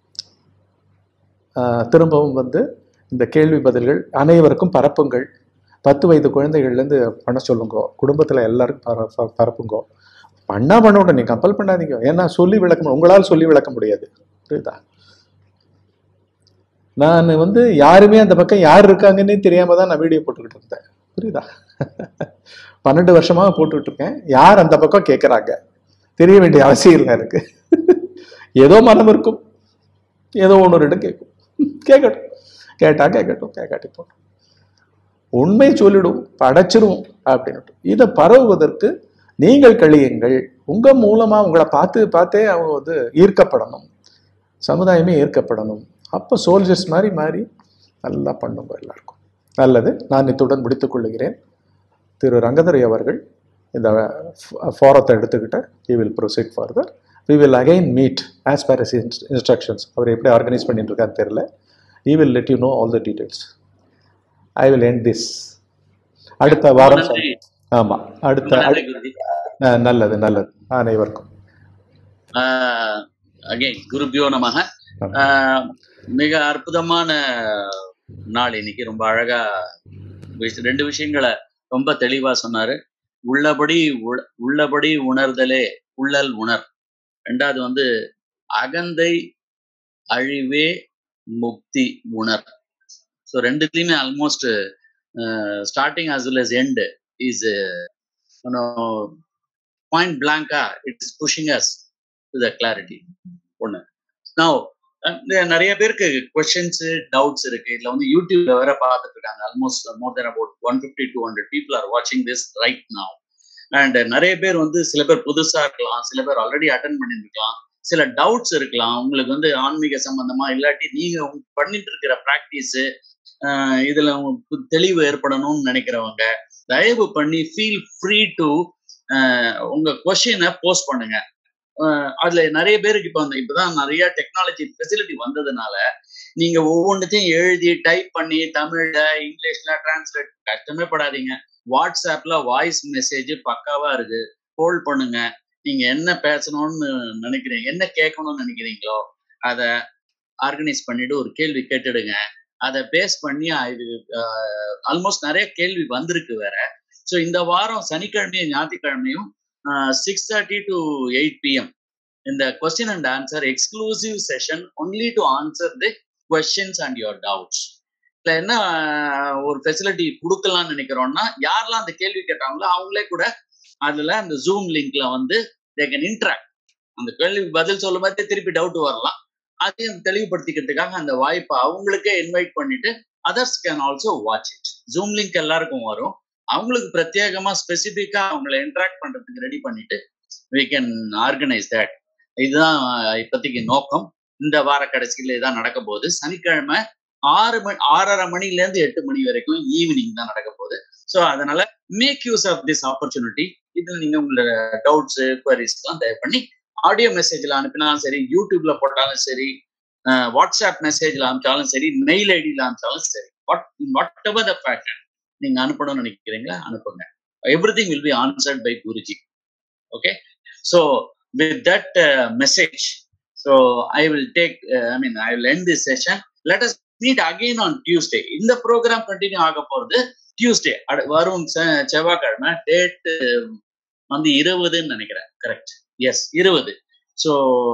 B: ஆஹ் திரும்பவும் வந்து இந்த கேள்வி பதில்கள் அனைவருக்கும் பரப்புங்கள் பத்து வயது குழந்தைகள்லேருந்து பண்ண சொல்லுங்க குடும்பத்தில் எல்லாருக்கும் பர ப- பரப்புங்கோ பண்ணா பண்ணணும் நீ கம்பல் பண்ணாதீங்க ஏன்னா சொல்லி விளக்க மு- உங்களால் சொல்லி விளக்க முடியாது புரியுதா நான் வந்து யாருமே அந்த பக்கம் யார் இருக்காங்கன்னே தெரியாம தான் நான் வீடியோ போட்டுக்கிட்டு இருந்தேன் புரியுதா பன்னெண்டு வருஷமா போட்டுக்கிட்டு இருக்கேன் யார் அந்த பக்கம் கேட்குறாங்க தெரிய வேண்டிய அவசியம் இல்லை எனக்கு ஏதோ மனம் இருக்கும் ஏதோ ஒன்று ரெண்டு கேட்கும் கேட்கட்டும் கேட்டா கேட்கட்டும் கேட்காட்டி போட்டோம் உண்மை சொல்லிடும் படைச்சிரும் அப்படின்னுட்டு இதை பரவுவதற்கு நீங்கள் கழியுங்கள் உங்க மூலமா உங்களை பார்த்து பார்த்தே அவங்க வந்து ஈர்க்கப்படணும் சமுதாயமே ஈர்க்கப்படணும் அப்போ சோல்ஜர்ஸ் மாதிரி மாறி நல்லா பண்ணுங்க எல்லாருக்கும் நல்லது நான் இத்துடன் முடித்துக் கொள்ளுகிறேன் திரு ரங்கதுரை அவர்கள் இந்த ஃபாரத்தை எடுத்துக்கிட்டு he will proceed further we will again meet as per his inst- instructions அவர் எப்படி ஆர்கனைஸ் பண்ணிட்டு இருக்காரு தெரியல he will let you know all the details i will end this அடுத்த வாரம்
A: நன்றி
B: ஆமா அடுத்த
A: ரொம்ப நன்றி குருஜி
B: அஹ் நல்லது நல்லது அனைவருக்கும்
A: அகைன் குருபியோ நமக ஆஹ் மிக அற்புதமான நாள் இன்னைக்கு ரொம்ப அழகா விஷ- ரெண்டு விஷயங்களை ரொம்ப தெளிவா சொன்னாரு உள்ளபடி உள- உள்ளபடி உணர்தலே உள்ளல் உணர் ரெண்டாவது வந்து அகந்தை அழிவே முக்தி உணர் ஸோ ரெண்டுத்துலையுமே almost starting as well as end is point பிளாங்கா it's pushing us to the clarity ஒன்று நான் நிறைய பேருக்கு கொஸ்டின்ஸ் டவுட்ஸ் இருக்கு இதுல வந்து யூடியூப்ல வேற பார்த்துட்டு இருக்காங்க almost more than about one fifty two hundred people are வாட்சிங் திஸ் ரைட் நவ் அண்ட் நிறைய பேர் வந்து சில பேர் புதுசா இருக்கலாம் சில பேர் ஆல்ரெடி அட்டன் பண்ணியிருக்கலாம் சில டவுட்ஸ் இருக்கலாம் உங்களுக்கு வந்து ஆன்மீக சம்பந்தமா இல்லாட்டி நீங்க உங்க பண்ணிட்டு இருக்கிற ப்ராக்டிஸ் ஆஹ் இதுல உங்களுக்கு தெளிவு ஏற்படணும்னு நினைக்கிறவங்க தயவு பண்ணி ஃபீல் ஃப்ரீ டு உங்க கொஷினை போஸ்ட் பண்ணுங்க ஆஹ் அதுல நிறைய பேருக்கு இப்போ வந்து இப்பதான் நிறைய டெக்னாலஜி ஃபெசிலிட்டி வந்ததுனால நீங்க ஒவ்வொன்றத்தையும் எழுதி டைப் பண்ணி தமிழ்ல இங்கிலீஷ்ல டிரான்ஸ்லேட் கஷ்டமே படாதீங்க வாட்ஸ்அப்ல வாய்ஸ் மெசேஜ் பக்காவா இருக்கு ஹோல்ட் பண்ணுங்க நீங்க என்ன பேசணும்னு நினைக்கிறீங்க என்ன கேட்கணும்னு நினைக்கிறீங்களோ அதை ஆர்கனைஸ் பண்ணிட்டு ஒரு கேள்வி கேட்டுடுங்க அதை பேஸ் பண்ணி இது ஆல்மோஸ்ட் நிறைய கேள்வி வந்திருக்கு வேற ஸோ இந்த வாரம் சனிக்கிழமையும் ஞாயிற்றுக்கிழமையும் six thirty to eight PM இந்த question and answer exclusive session only to answer the questions and your doubts இல்லை என்ன ஆஹ், ஒரு ஃபெசிலிட்டி கொடுக்கலாம்னு நினைக்கிறோம்னா யாரெல்லாம் அந்த கேள்வி கேட்டாங்களோ அவங்களே கூட அதுல அந்த ஜூம் லிங்க்ல வந்து தே கேன் இன்ட்ராக்ட் அந்த கேள்விக்கு பதில் சொல்லும் போதே திருப்பி டவுட் வரலாம் அதையும் தெளிவுபடுத்திக்கிறதுக்காக அந்த வாய்ப்பை அவங்களுக்கே இன்வைட் பண்ணிட்டு others can also watch it Zoom link எல்லாருக்கும் வரும் அவங்களுக்கு பிரத்யேகமா ஸ்பெசிஃபிக்கா அவங்கள இன்ட்ராக்ட் பண்றதுக்கு ரெடி பண்ணிட்டு we கேன் ஆர்கனைஸ் தட் இதுதான் அஹ், இப்போதைக்கு நோக்கம் இந்த வார கடைசியில இதான் நடக்க போகுது சனிக்கிழமை ஆறு மணி ஆறரை மணில இருந்து எட்டு மணி வரைக்கும் ஈவினிங் தான் நடக்க போகுது ஸோ அதனால make use of this opportunity இதுல நீங்க உங்களோட டவுட்ஸ் குவரிஸ்லாம் தயவு பண்ணி ஆடியோ மெசேஜ்ல அனுப்பினாலும் சரி யூடியூப்ல போட்டாலும் சரி அஹ், வாட்ஸ்அப் மெசேஜ்ல அனுப்பிச்சாலும் சரி மெயில் ஐடியில அனுப்பிச்சாலும் சரி what whatever the pattern நீங்க அனுப்பணும்னு நினைக்கிறீங்களா அனுப்புங்க everything will be answered by Guruji okay so with that message so I will take I mean I will end this session let us meet again on Tuesday இந்த programme continue ஆக போறது Tuesday வரும் செ- செவ்வாய்க்கிழமை date வந்து இருபதுன்னு நினைக்கிறேன் correct yes இருபது so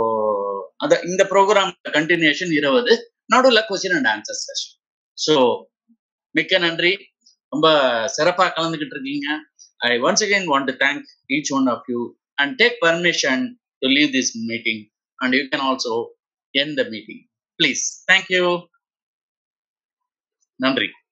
A: அத இந்த ப்ரோக்ராம் கண்டினியூஷன் இருபது நடுவில் question and answer session so மிக்க நன்றி ரொம்ப சிறப்பாக கலந்துக்கிட்டு இருக்கீங்க I once again want to thank each one of you and take permission to leave this meeting and you can also end the meeting please thank you நன்றி